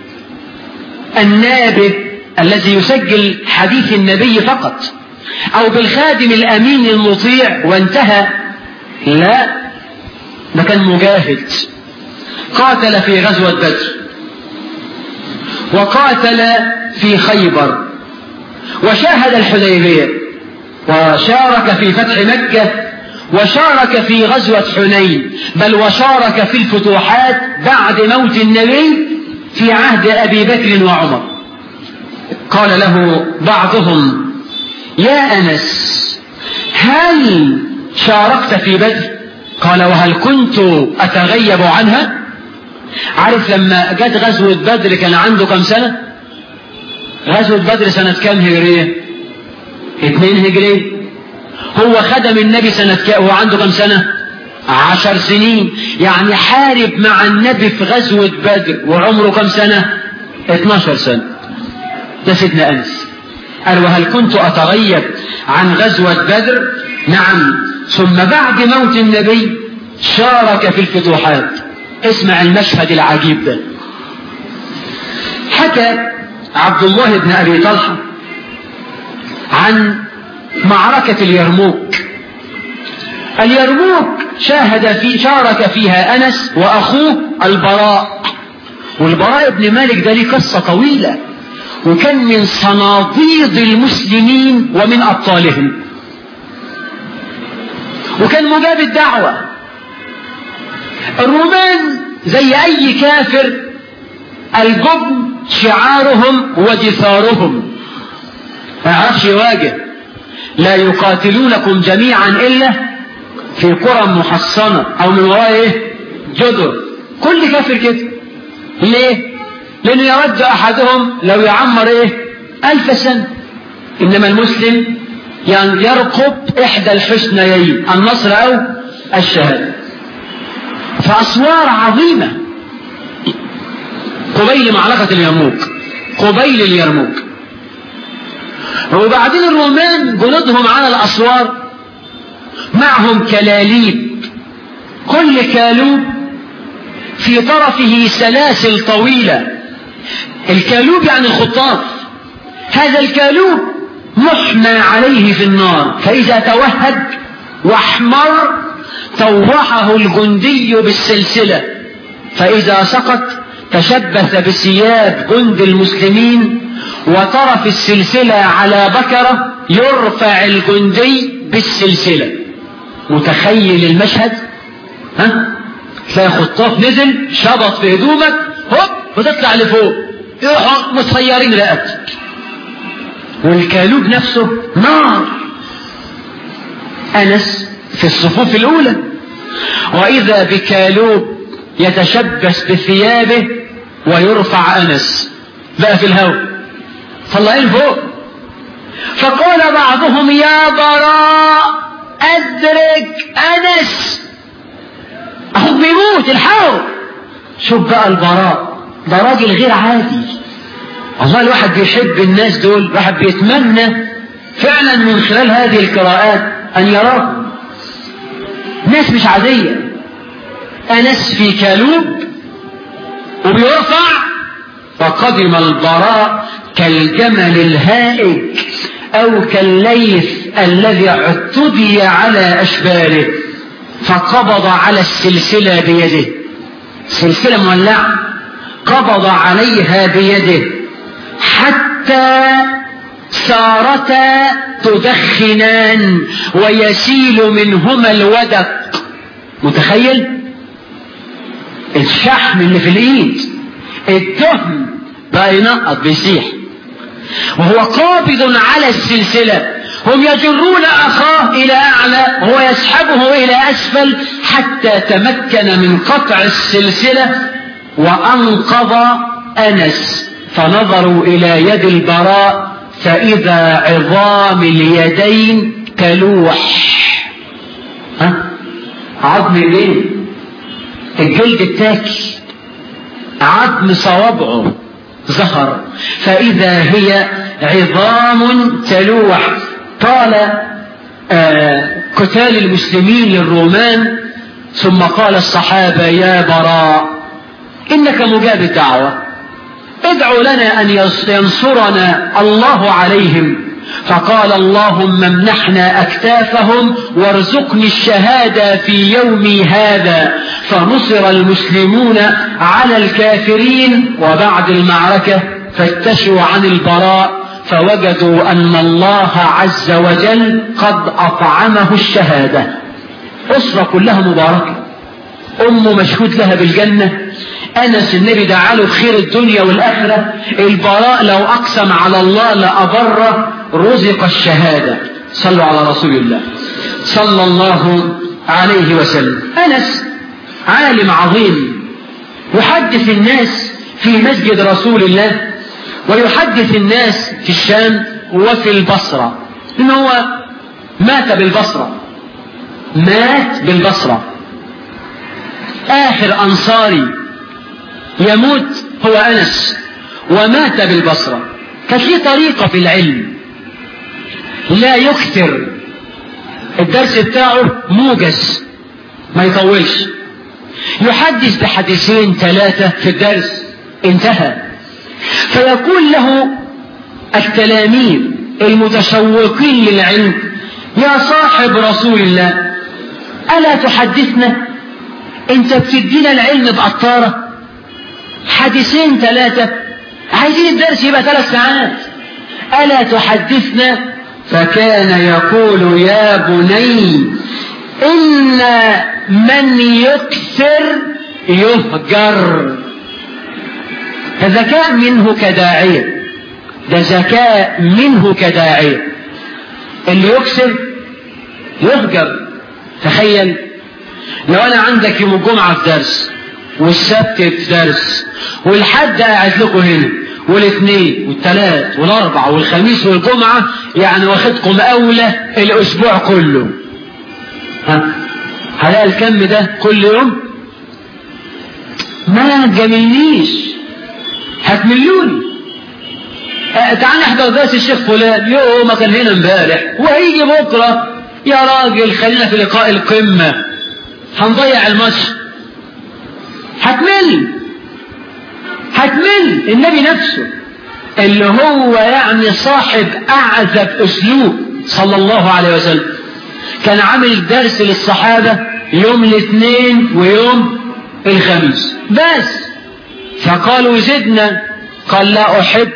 النابه الذي يسجل حديث النبي فقط أو بالخادم الأمين المطيع وانتهى لا ده كان مجاهد قاتل في غزوة بدر وقاتل في خيبر وشاهد الحديبية وشارك في فتح مكة وشارك في غزوة حنين بل وشارك في الفتوحات بعد موت النبي في عهد أبي بكر وعمر قال له بعضهم يا أنس هل شاركت في بدر قال وهل كنت أتغيب عنها عارف لما جت غزوة بدر كان عنده كم سنة غزوة بدر سنة كام هجرية اتنين هجرية هو خدم النبي سنة كام هو عنده كم سنة عشر سنين يعني حارب مع النبي في غزوة بدر وعمره كم سنة 12 سنة ده سيدنا أنس قال وهل كنت أتغيب عن غزوة بدر نعم ثم بعد موت النبي شارك في الفتوحات اسمع المشهد العجيب ده حكى عبد الله بن أبي طلحة عن معركة اليرموك اليرموك شاهد في شارك فيها أنس وأخوه البراء والبراء بن مالك ده ليه قصة طويلة وكان من صناديد المسلمين ومن أبطالهم وكان مجاب الدعوة الرومان زي أي كافر الجبن شعارهم ودثارهم ما يعرفش يواجه لا يقاتلونكم جميعا إلا في قرى محصنة أو من وراء إيه؟ جدر كل كافر كده ليه؟ لأنه يرد أحدهم لو يعمر إيه؟ ألف سنة إنما المسلم يعني يرقب إحدى الحسنيين النصر أو الشهادة فأسوار عظيمة قبيل معركة اليرموك قبيل اليرموك وبعدين الرومان جنودهم على الأسوار معهم كلاليب كل كالوب في طرفه سلاسل طويلة الكالوب يعني الخطاف هذا الكالوب محمى عليه في النار فإذا توهج واحمر طوحه الجندي بالسلسلة فإذا سقط تشبث بثياب جند المسلمين وطرف السلسلة على بكرة يرفع الجندي بالسلسلة متخيل المشهد ها تلاقي خطاف نزل شبط في هدومك هوب وتطلع لفوق يروحوا متطيرين رقبتك والكالوب نفسه نار أنس في الصفوف الأولى وإذا بكالوب يتشبث بثيابه ويرفع أنس بقى في الهواء طلعين فوق فقال بعضهم يا براء أدرك أنس أخوك بيموت الحاول شوف بقى البراء ده راجل غير عادي والله الواحد بيحب الناس دول الواحد بيتمنى فعلا من خلال هذه القراءات أن يراهم ناس مش عادية أنس في كالوب وبيرفع فقدم البراء كالجمل الهائج أو كالليث الذي اعتدي على أشباله فقبض على السلسلة بيده سلسلة مولعة قبض عليها بيده حتى صارتا تدخنان ويسيل منهما الودق متخيل الشحم اللي في الايد الدهن بقى ينقط بيسيح وهو قابض على السلسلة هم يجرون أخاه إلى أعلى وهو يسحبه إلى أسفل حتى تمكن من قطع السلسلة وأنقذ أنس فنظروا إلى يد البراء فإذا عظام اليدين تلوح ها عظم اليدين الجلد التاكل عظم صوابعه ظهر فإذا هي عظام تلوح طال آه قتال المسلمين للرومان ثم قال الصحابة يا براء إنك مجاب الدعوة ادعوا لنا أن ينصرنا الله عليهم فقال اللهم امنحنا أكتافهم وارزقني الشهادة في يومي هذا فنصر المسلمون على الكافرين وبعد المعركة فتشوا عن البراء فوجدوا أن الله عز وجل قد أطعمه الشهادة أسرة كلها مباركة أمه مشهود لها بالجنة أنس النبي دعا له خير الدنيا والآخرة البراء لو أقسم على الله لأبر رزق الشهادة صلوا على رسول الله صلى الله عليه وسلم أنس عالم عظيم يحدث الناس في مسجد رسول الله ويحدث الناس في الشام وفي البصرة إن هو مات بالبصرة مات بالبصرة آخر أنصاري يموت هو أنس ومات بالبصرة كانت ليه طريقة في العلم لا يكثر الدرس بتاعه موجز ما يطولش يحدث بحديثين ثلاثة في الدرس انتهى فيقول له التلاميذ المتشوقين للعلم يا صاحب رسول الله ألا تحدثنا انت بتدينا العلم بقطارة حديثين ثلاثة عايزين الدرس يبقى ثلاث ساعات ألا تحدثنا فكان يقول يا بني إن من يكثر يهجر فذكاء منه كداعية ده ذكاء منه كداعية اللي يكسر يهجر تخيل لو انا عندك يوم الجمعة في درس والسبت في درس والحد قاعد لكم هنا والاثنين والثلاث والاربع والخميس والجمعة يعني واخدكم اولى الاسبوع كله ها هلاقي الكم ده كل يوم ما جملنيش هتملوني أه تعال نحضر درس الشيخ فلان يوم ما كان هنا امبارح وهيجي بكره يا راجل خلينا في لقاء القمه هنضيع الماتش هتمل هتمل النبي نفسه اللي هو يعني صاحب اعذب اسلوب صلى الله عليه وسلم كان عامل درس للصحابه يوم الاثنين ويوم الخميس بس فقالوا زدنا قال لا أحب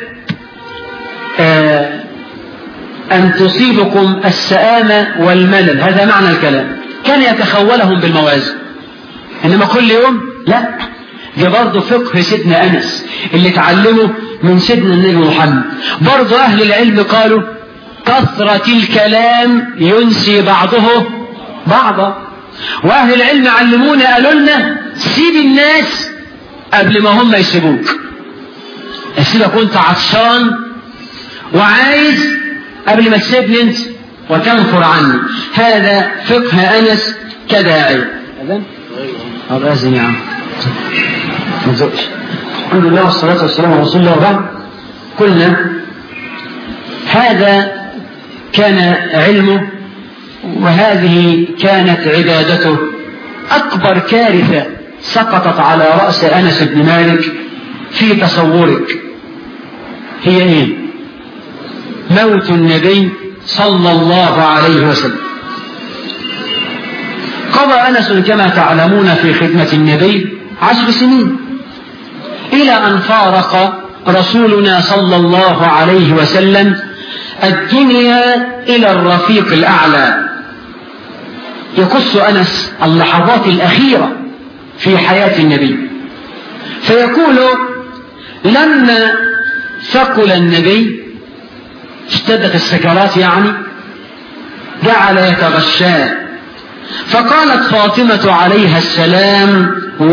آه أن تصيبكم السآمة والملل هذا معنى الكلام كان يتخولهم بالموازن إنما كل يوم لا ده برضه فقه سيدنا أنس اللي اتعلمه من سيدنا النبي محمد برضه أهل العلم قالوا كثرة الكلام ينسي بعضه بعضا وأهل العلم علمونا قالوا لنا سيب الناس قبل ما هم يسيبوك اسيبك وانت عطشان وعايز قبل ما تسيبني انت وتنفر عني هذا فقه انس كداعي اذن طب اذن يا عم ما تزقش الحمد لله والصلاة والسلام على رسول الله وبعد قلنا هذا كان علمه وهذه كانت عبادته أكبر كارثة سقطت على رأس أنس بن مالك في تصورك هي ايه موت النبي صلى الله عليه وسلم قضى أنس كما تعلمون في خدمة النبي عشر سنين إلى أن فارق رسولنا صلى الله عليه وسلم الدنيا إلى الرفيق الأعلى يقص أنس اللحظات الأخيرة في حياة النبي فيقول لما ثقل النبي اشتدت السكرات يعني جعل يتغشاه فقالت فاطمة عليها السلام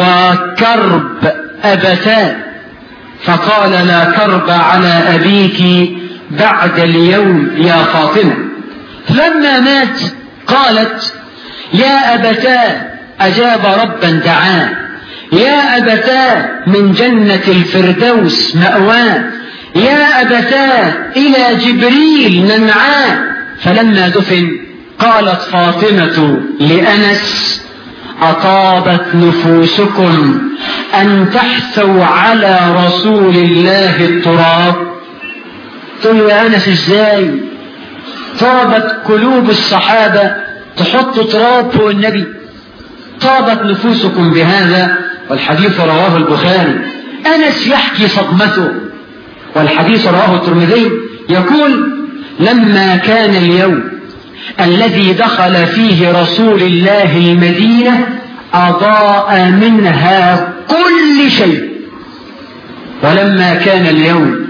وكرب أبتاه فقال لا كرب على أبيك بعد اليوم يا فاطمة لما مات قالت يا أبتاه أجاب ربا دعاه يا أبتاه من جنة الفردوس مأواه يا أبتاه إلى جبريل ننعاه فلما دفن قالت فاطمة لأنس أطابت نفوسكم أن تحثوا على رسول الله التراب قل يا أنس إزاي طابت قلوب الصحابة تحط تراب فوق النبي طابت نفوسكم بهذا والحديث رواه البخاري أنس يحكي صدمته والحديث رواه الترمذي يقول لما كان اليوم الذي دخل فيه رسول الله المدينة أضاء منها كل شيء ولما كان اليوم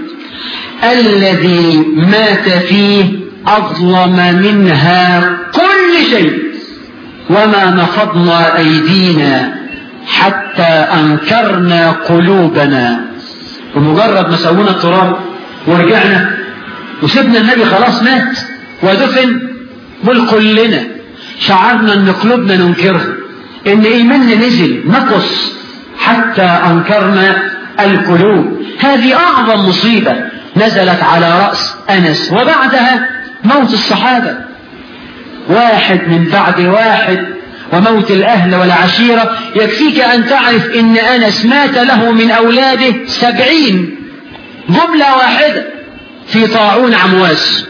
الذي مات فيه أظلم منها كل شيء وما نفضنا أيدينا حتى أنكرنا قلوبنا بمجرد ما سوينا التراب ورجعنا وسيبنا النبي خلاص مات ودفن بل كلنا شعرنا ان قلوبنا ننكرها ان ايماننا نزل نقص حتى انكرنا القلوب هذه اعظم مصيبه نزلت على راس انس وبعدها موت الصحابه واحد من بعد واحد وموت الأهل والعشيرة يكفيك أن تعرف إن أنس مات له من أولاده سبعين جملة واحدة في طاعون عمواس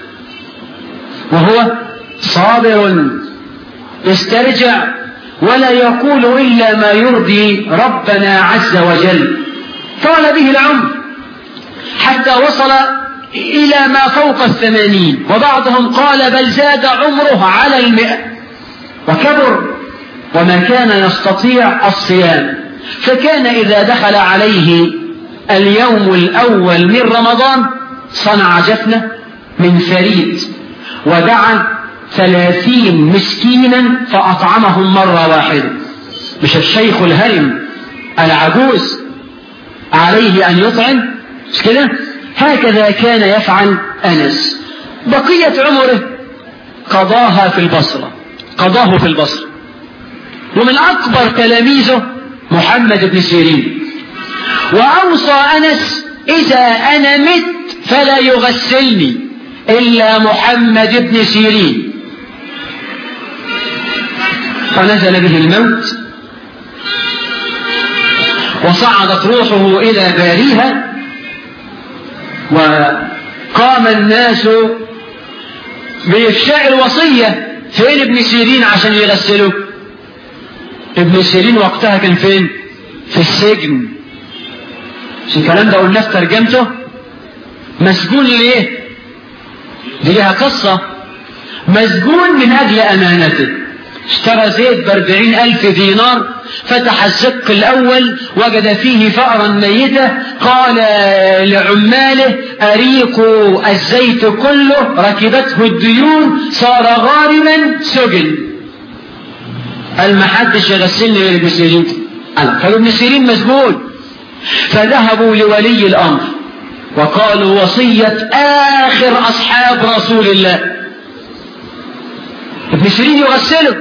وهو صابر يسترجع ولا يقول إلا ما يرضي ربنا عز وجل طال به العمر حتى وصل إلى ما فوق الثمانين وبعضهم قال بل زاد عمره على المئة وكبر وما كان يستطيع الصيام فكان إذا دخل عليه اليوم الأول من رمضان صنع جفنة من فريد ودعا ثلاثين مسكينا فأطعمهم مرة واحدة مش الشيخ الهرم العجوز عليه أن يطعم مش كده هكذا كان يفعل أنس بقية عمره قضاها في البصرة قضاه في البصرة ومن أكبر تلاميذه محمد بن سيرين وأوصى أنس إذا أنا مت فلا يغسلني إلا محمد بن سيرين فنزل به الموت وصعدت روحه إلى باريها وقام الناس بإفشاء الوصية فين ابن سيرين عشان يغسله ابن سيرين وقتها كان فين في السجن مش الكلام ده قلناه في ترجمته مسجون ليه دي لها قصة مسجون من أجل أمانته اشترى زيت باربعين ألف دينار فتح الزق الأول وجد فيه فأرا ميتة قال لعماله أريقوا الزيت كله ركبته الديون صار غارما سجن قال ما حدش يغسلني غير ابن سيرين قال ابن سيرين مسجون فذهبوا لولي الأمر وقالوا وصية آخر أصحاب رسول الله ابن سيرين يغسله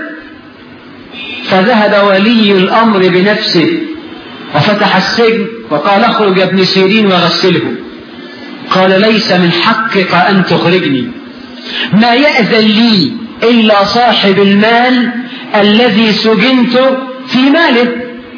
فذهب ولي الأمر بنفسه وفتح السجن وقال اخرج يا ابن سيرين وغسله قال ليس من حقك أن تخرجني ما يأذن لي إلا صاحب المال الذي سجنت في ماله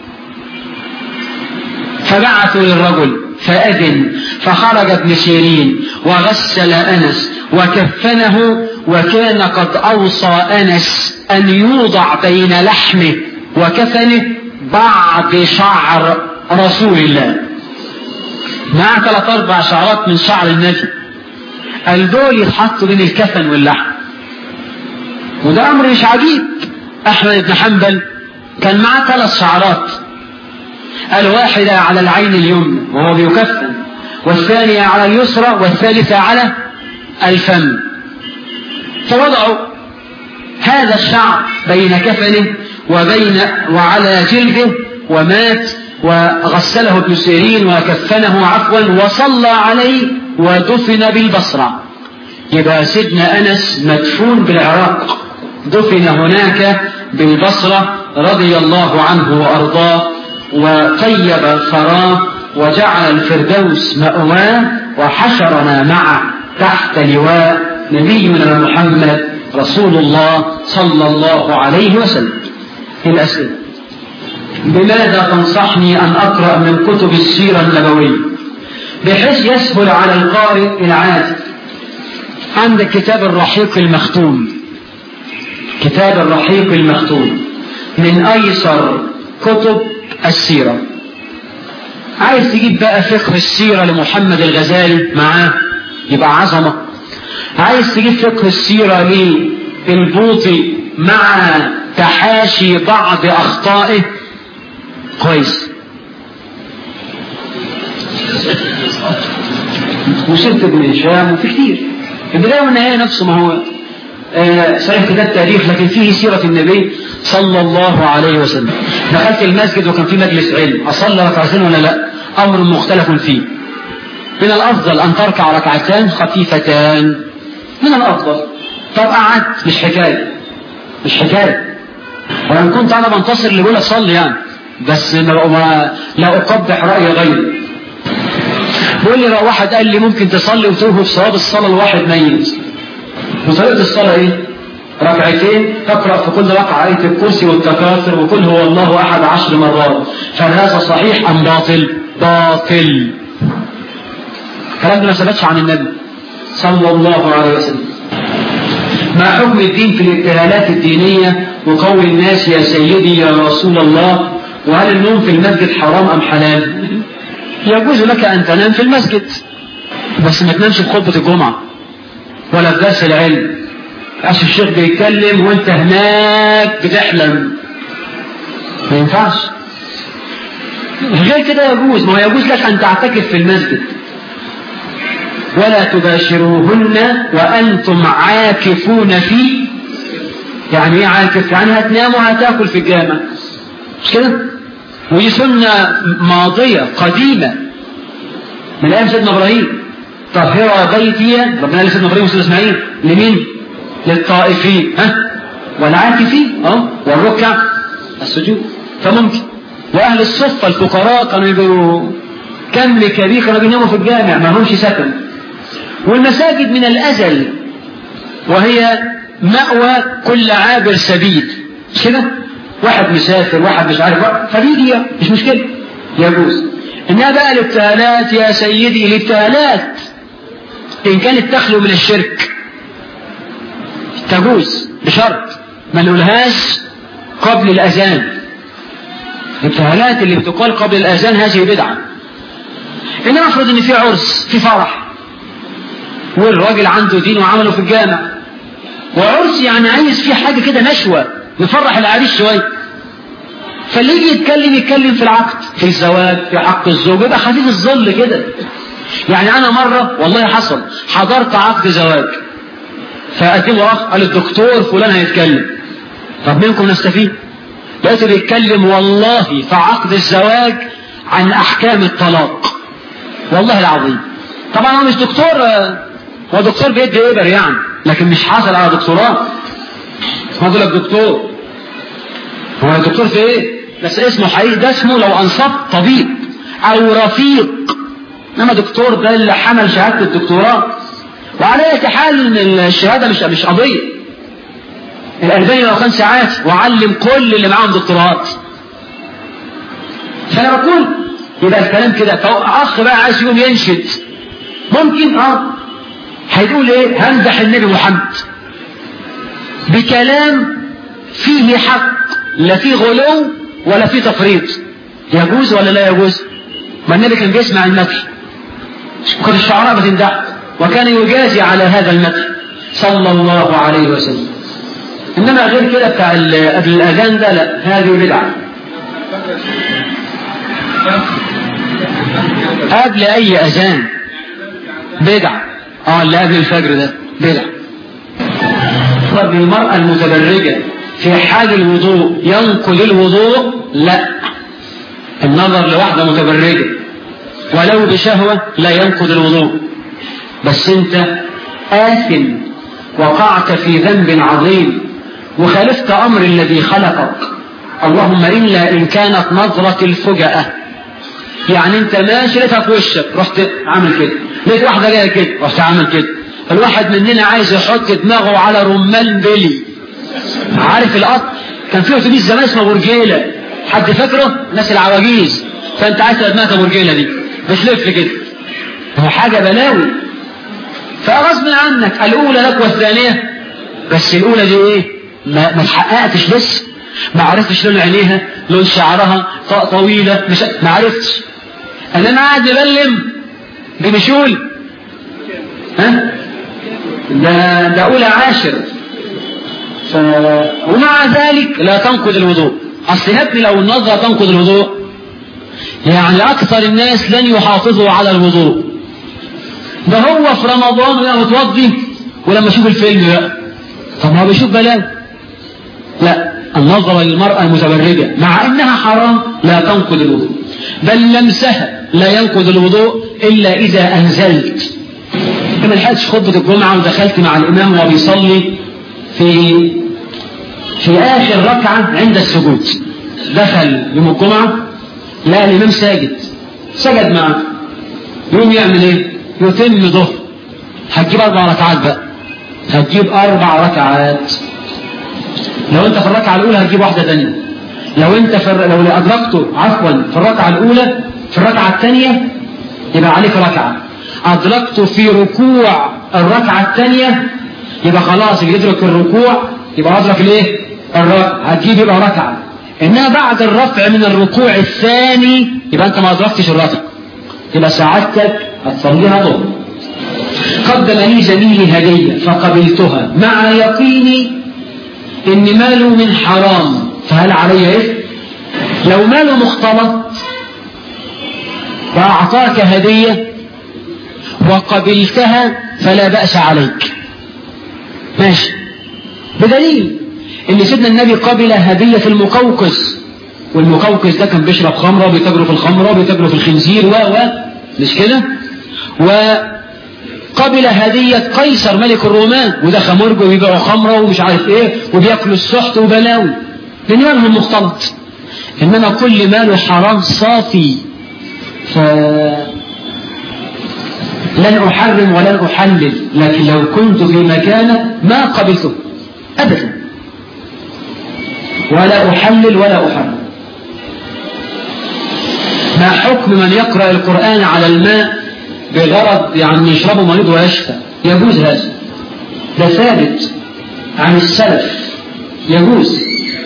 فبعثوا للرجل فأذن فخرج ابن سيرين وغسل أنس وكفنه وكان قد أوصى أنس أن يوضع بين لحمه وكفنه بعض شعر رسول الله مع ثلاث أربع شعرات من شعر النبي قال دول يتحطوا بين الكفن واللحم وده أمر مش عجيب أحمد بن حنبل كان معاه ثلاث شعرات الواحدة على العين اليمنى وهو بيكفن والثانية على اليسرى والثالثة على الفم فوضعوا هذا الشعر بين كفنه وبين وعلى جلده ومات وغسله ابن سيرين وكفنه عفوا وصلى عليه ودفن بالبصرة يبقى سيدنا أنس مدفون بالعراق دفن هناك بالبصرة رضي الله عنه وأرضاه وطيب ثراه وجعل الفردوس مأواه وحشرنا معه تحت لواء نبينا محمد رسول الله صلى الله عليه وسلم الأسئلة بماذا تنصحني أن أقرأ من كتب السيرة النبوية بحيث يسهل على القارئ العادي عندك كتاب الرحيق المختوم كتاب الرحيق المختوم من أيسر كتب السيرة عايز تجيب بقى فقه السيرة لمحمد الغزالي معاه يبقى عظمة عايز تجيب فقه السيرة للبوطي مع تحاشي بعض أخطائه كويس وسيرة ابن هشام وفي كتير البداية والنهاية نفسه ما هو آه صحيح كتاب تاريخ لكن فيه سيرة النبي صلى الله عليه وسلم دخلت المسجد وكان في مجلس علم أصلى ركعتين ولا لا أمر مختلف فيه من الأفضل أن تركع ركعتان خفيفتان من الأفضل طب قعدت مش حكاية مش حكاية وإن كنت أنا بنتصر اللي بيقول صلي يعني بس ما لا أقبح رأي غيري بيقول لي واحد قال لي ممكن تصلي وتوهب صواب الصلاة الواحد ميت وطريقة الصلاة ايه؟ ركعتين تقرأ في كل ركعة آية الكرسي والتكاثر وكل هو الله أحد عشر مرات فهذا صحيح أم باطل؟ باطل الكلام ده ما ثبتش عن النبي صلى الله عليه وسلم ما حكم الدين في الابتهالات الدينية وقول الناس يا سيدي يا رسول الله وهل النوم في المسجد حرام أم حلال يجوز لك أن تنام في المسجد بس ما تنامش في خطبة الجمعة ولا في درس العلم عشان الشيخ بيتكلم وانت هناك بتحلم ما ينفعش غير كده يجوز ما هو يجوز لك أن تعتكف في المسجد ولا تباشروهن وأنتم عاكفون في يعني ايه عاكف يعني هتنام وهتاكل في الجامع مش كده ودي سنة ماضية قديمة من أيام سيدنا إبراهيم طهر بيتي ربنا قال سيدنا إبراهيم وسيدنا إسماعيل لمين؟ للطائفين ها والعاكفين اه والركع السجود فممكن وأهل الصفة الفقراء كانوا يبقوا كم كبير كانوا بيناموا في الجامع ما همش سكن والمساجد من الأزل وهي مأوى كل عابر سبيل مش كده؟ واحد مسافر واحد مش عارف فبيجي مش مشكلة يجوز إنها بقى الابتهالات يا سيدي الابتهالات إن كانت تخلو من الشرك تجوز بشرط ما نقولهاش قبل الأذان الابتهالات اللي بتقال قبل الأذان هذه بدعة إنما افرض إن في عرس في فرح والراجل عنده دين وعمله في الجامع وعرس يعني عايز فيه حاجة كده نشوة نفرح العريس شوية فاللي يجي يتكلم يتكلم في العقد في الزواج في حق الزوج يبقى خفيف الظل كده يعني انا مرة والله حصل حضرت عقد زواج فقدموا اخ قال الدكتور فلان هيتكلم طب منكم نستفيد لقيته بيتكلم والله في عقد الزواج عن احكام الطلاق والله العظيم طبعا هو مش دكتور هو دكتور بيدي ابر يعني لكن مش حاصل على دكتوراه هو لك دكتور هو دكتور في ايه بس اسمه حقيقي ده اسمه لو انصب طبيب او رفيق انما دكتور ده اللي حمل شهاده الدكتوراه وعلى اي حال ان الشهاده مش مش قضيه الالباني لو كان ساعات وعلم كل اللي معاهم دكتوراه فانا بقول يبقى الكلام كده اخ بقى عايز يقوم ينشد ممكن اه هيقول ايه همدح النبي محمد بكلام فيه حق لا فيه غلو ولا فيه تفريط يجوز ولا لا يجوز ما النبي كان بيسمع المدح كل الشعراء بتمدح وكان يجازي على هذا المدح صلى الله عليه وسلم انما غير كده بتاع قبل الاذان ده لا هذه بدعه قبل اي اذان بدعه اه اللي قبل الفجر ده بدعه فرض المرأة المتبرجة في حال الوضوء ينقض الوضوء لا النظر لواحدة متبرجة ولو بشهوة لا ينقض الوضوء بس انت آثم وقعت في ذنب عظيم وخالفت أمر الذي خلقك اللهم إلا إن كانت نظرة الفجأة يعني انت ماشي لقيتها في وشك رحت عامل كده لقيت واحدة جاية كده رحت عامل كده الواحد مننا عايز يحط دماغه على رمان بلي عارف القطر كان في اتوبيس زمان اسمه برجيله حد فاكره الناس العواجيز فانت عايز دماغك برجيله دي بتلف كده هو حاجه بلاوي فغصب عنك الاولى لك والثانيه بس الاولى دي ايه ما, ما اتحققتش لسه ما عرفتش لون عينيها لون شعرها طويله مش ما عرفتش انا قاعد مبلم بمشول ها ده ده أولى عاشر ف... ومع ذلك لا تنقض الوضوء أصل هاتني لو النظرة تنقض الوضوء يعني أكثر الناس لن يحافظوا على الوضوء ده هو في رمضان وأنا متوضي ولما أشوف الفيلم بقى طب ما هو بيشوف بلاوي لا النظرة للمرأة المتبرجة مع إنها حرام لا تنقض الوضوء بل لمسها لا ينقض الوضوء إلا إذا أنزلت ما لحقتش خطبة الجمعة ودخلت مع الإمام وهو بيصلي في في آخر ركعة عند السجود دخل يوم الجمعة لا الإمام ساجد سجد معه يقوم يعمل إيه؟ يتم ظهر هتجيب أربع ركعات بقى هتجيب أربع ركعات لو أنت في الركعة الأولى هتجيب واحدة تانية لو أنت في لو أدركته عفوا في الركعة الأولى في الركعة الثانية يبقى عليك ركعة أدركت في ركوع الركعة الثانية يبقى خلاص يدرك الركوع يبقى أدرك الايه؟ الركعة هتجيب يبقى ركعة إنها بعد الرفع من الركوع الثاني يبقى أنت ما أدركتش الركعة يبقى سعادتك هتصليها ظهر قدم لي زميلي هدية فقبلتها مع يقيني إن ماله من حرام فهل علي إثم؟ لو ماله مختلط وأعطاك هدية وقبلتها فلا بأس عليك ماشي بدليل ان سيدنا النبي قبل هدية المقوقس والمقوقس ده كان بيشرب خمرة وبيتاجروا في الخمرة وبيتاجروا في الخنزير و و مش كده وقبل هدية قيصر ملك الرومان وده خمرج وبيبيعوا خمرة ومش عارف ايه وبياكلوا السحت وبلاوي لان مالهم مختلط انما كل ماله حرام صافي ف لن أحرم ولن أحلل لكن لو كنت في مكانه ما قبلته أبدا ولا أحلل ولا أحرم ما حكم من يقرأ القرآن على الماء بغرض يعني يشربه مريض ويشفى يجوز هذا ده ثابت عن السلف يجوز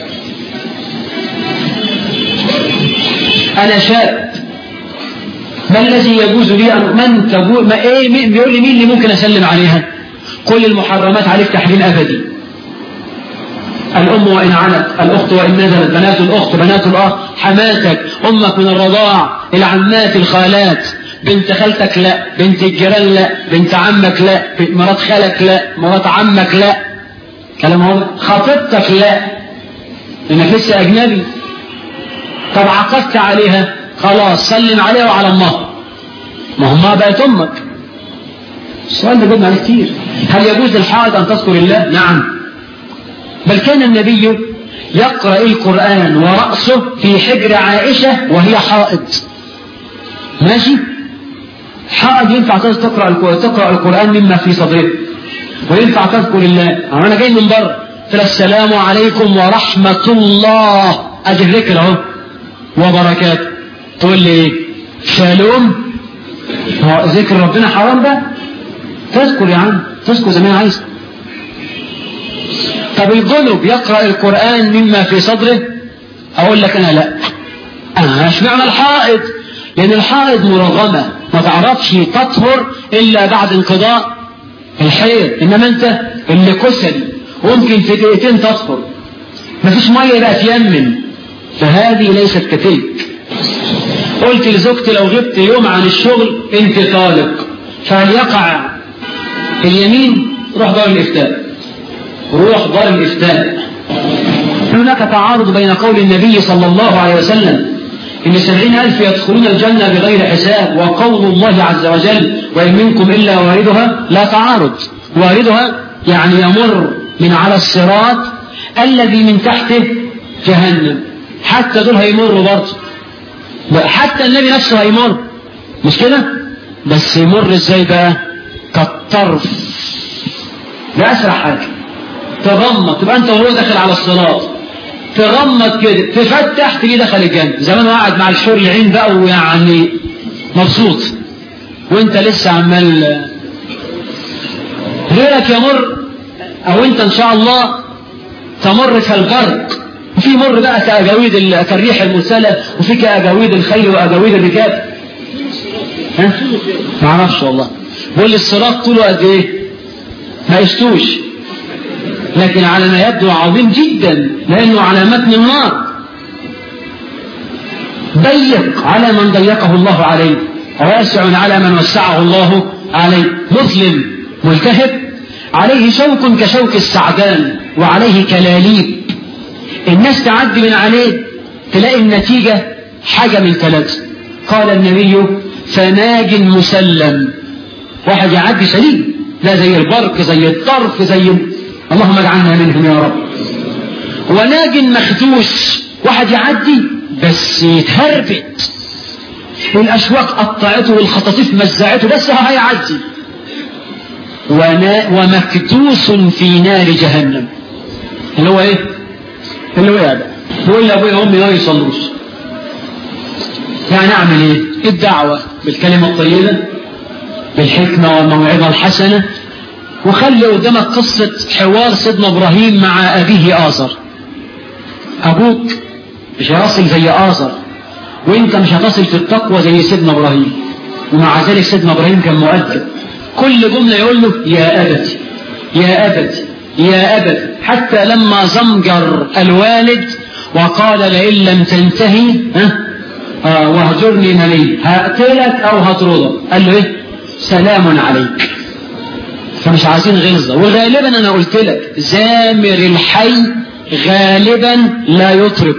أنا شاب ما الذي يجوز لي أن من تقول ما إيه مين بيقول لي مين اللي ممكن أسلم عليها كل المحرمات عليك تحريم أبدي الأم وإن علت الأخت وإن نزلت بنات الأخت بنات الأخ حماتك أمك من الرضاع العمات الخالات بنت خالتك لا بنت الجيران لا بنت عمك لا مرات خالك لا مرات عمك لا كلام هو خطيبتك لا لأنك لسه أجنبي طب عقدت عليها خلاص سلم عليها وعلى امها ما هم بقت امك السؤال ده جبنا عليه كتير هل يجوز للحائض ان تذكر الله نعم بل كان النبي يقرأ القرآن ورأسه في حجر عائشة وهي حائض ماشي حائض ينفع تقرأ تقرأ القرآن مما في صدره وينفع تذكر الله أنا جاي من بره السلام عليكم ورحمة الله أجي الذكر أهو وبركاته تقول لي ايه شالوم هو ذكر ربنا حرام ده تذكر يا عم تذكر زي ما عايز طب الجنب يقرأ القرآن مما في صدره أقول لك أنا لا أنا اشمعنى الحائض لأن الحائض مرغمة ما تعرفش تطهر إلا بعد انقضاء الحيض إنما أنت اللي كسل وممكن في دقيقتين تطهر مفيش مية بقى تيمم فهذه ليست كتلك قلت لزوجتي لو غبت يوم عن الشغل انت طالق فهل يقع اليمين روح دار الافتاء روح دار الافتاء هناك تعارض بين قول النبي صلى الله عليه وسلم إن سبعين ألف يدخلون الجنة بغير حساب وقول الله عز وجل وإن منكم إلا واردها لا تعارض واردها يعني يمر من على الصراط الذي من تحته جهنم حتى دول هيمروا برضه حتى النبي نفسه هيمر مش كده بس يمر ازاي بقى كالطرف ده اسرع حاجه تغمض تبقى انت وهو داخل على الصراط تغمض كده تفتح تلاقيه دخل الجنه زمان قاعد مع الحور العين بقى ويعني مبسوط وانت لسه عمال غيرك يمر او انت ان شاء الله تمر كالبرق وفي مر بقى كأجاويد كالريح المرسلة وفي كأجاويد الخيل وأجاويد الركاب ها؟ ما اعرفش والله بقول لي الصراط طوله قد ايه ما يشتوش لكن على ما يبدو عظيم جدا لانه على متن النار ضيق على من ضيقه الله عليه واسع على من وسعه الله عليه مسلم ملتهب عليه شوك كشوك السعدان وعليه كلاليب الناس تعدي من عليه تلاقي النتيجة حاجة من ثلاثة قال النبي فناج مسلم واحد يعدي سليم لا زي البرق زي الطرف زي اللهم اجعلنا منهم يا رب وناج مخدوش واحد يعدي بس يتهربت الاشواك قطعته والخطاطيف مزعته بس هيعدي ونا ومكدوس في نار جهنم اللي هو ايه اللي هو ايه بيقول لي ابويا وامي ما يصلوش يعني اعمل ايه الدعوه بالكلمه الطيبه بالحكمه والموعظه الحسنه وخلي قدامك قصه حوار سيدنا ابراهيم مع ابيه ازر ابوك مش هيصل زي ازر وانت مش هتصل في التقوى زي سيدنا ابراهيم ومع ذلك سيدنا ابراهيم كان مؤدب كل جمله يقول له يا ابتي يا ابتي يا ابتي حتى لما زمجر الوالد وقال لئن لم تنتهي ها آه واهجرني ملي هقتلك او هطردك قال له ايه سلام عليك فمش عايزين غلظة وغالبا انا قلت لك زامر الحي غالبا لا يطرب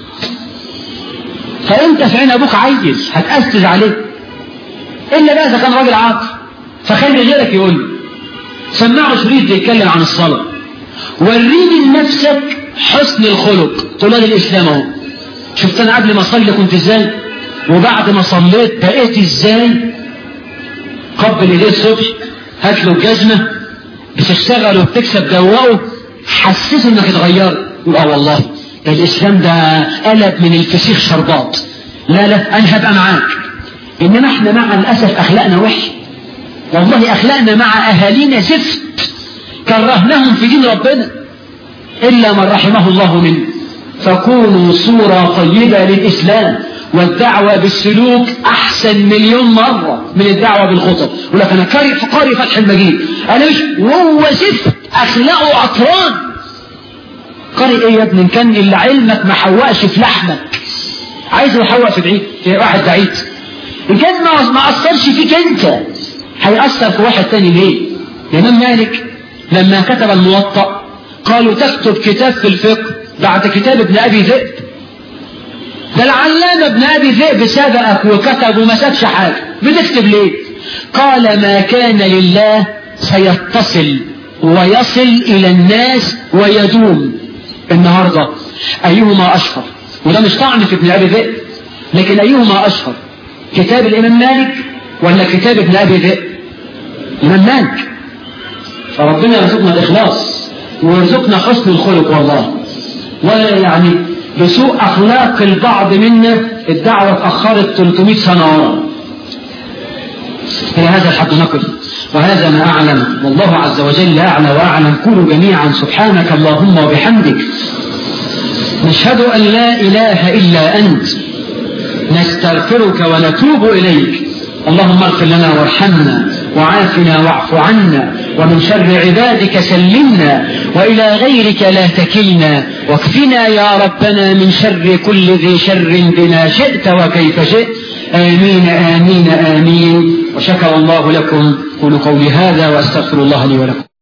فانت في عين ابوك عيل هتأسس عليه الا بقى اذا كان راجل عاقل فخلي غيرك يقول له سمعه شريط بيتكلم عن الصلاة وريني لنفسك حسن الخلق تقول له الاسلام اهو شفت انا قبل ما اصلي كنت ازاي وبعد ما صليت بقيت ازاي قبل ايديه الصبح هات له الجزمة بتشتغل وبتكسب دوقه حسسه انك اتغيرت يقول اه والله الاسلام ده قلب من الفسيخ شربات لا لا انا هبقى معاك انما احنا مع الاسف اخلاقنا وحش والله اخلاقنا مع اهالينا زفت كرهناهم في دين ربنا الا من رحمه الله منه فكونوا صورة طيبة للإسلام والدعوة بالسلوك أحسن مليون مرة من الدعوة بالخطب يقول لك أنا قاري قاري فتح المجيد أنا مش وهو زفت أخلاقه عطران قاري إيه يا ابني إن كان اللي علمك ما حوقش في لحمك عايز يحوق في بعيد في واحد بعيد إن كان ما ما أثرش فيك أنت هيأثر في واحد تاني ليه؟ الإمام مالك لما كتب الموطأ قالوا تكتب كتاب في الفقه بعد كتاب ابن أبي ذئب ده العلامة ابن أبي ذئب سبقك وكتب وما سابش حاجة بتكتب ليه قال ما كان لله سيتصل ويصل إلى الناس ويدوم النهاردة أيهما أشهر وده مش طعن في ابن أبي ذئب لكن أيهما أشهر كتاب الإمام مالك ولا كتاب ابن أبي ذئب الإمام مالك فربنا يرزقنا الإخلاص ويرزقنا حسن الخلق والله ولا يعني بسوء أخلاق البعض منا الدعوة اتأخرت 300 سنة ورا إلى هذا الحد نقف وهذا ما أعلم والله عز وجل أعلى وأعلم كونوا جميعا سبحانك اللهم وبحمدك نشهد أن لا إله إلا أنت نستغفرك ونتوب إليك اللهم اغفر لنا وارحمنا وعافنا واعف عنا ومن شر عبادك سلمنا وإلى غيرك لا تكلنا واكفنا يا ربنا من شر كل ذي شر بما شئت وكيف شئت آمين آمين آمين وشكر الله لكم قولوا قولي هذا وأستغفر الله لي ولكم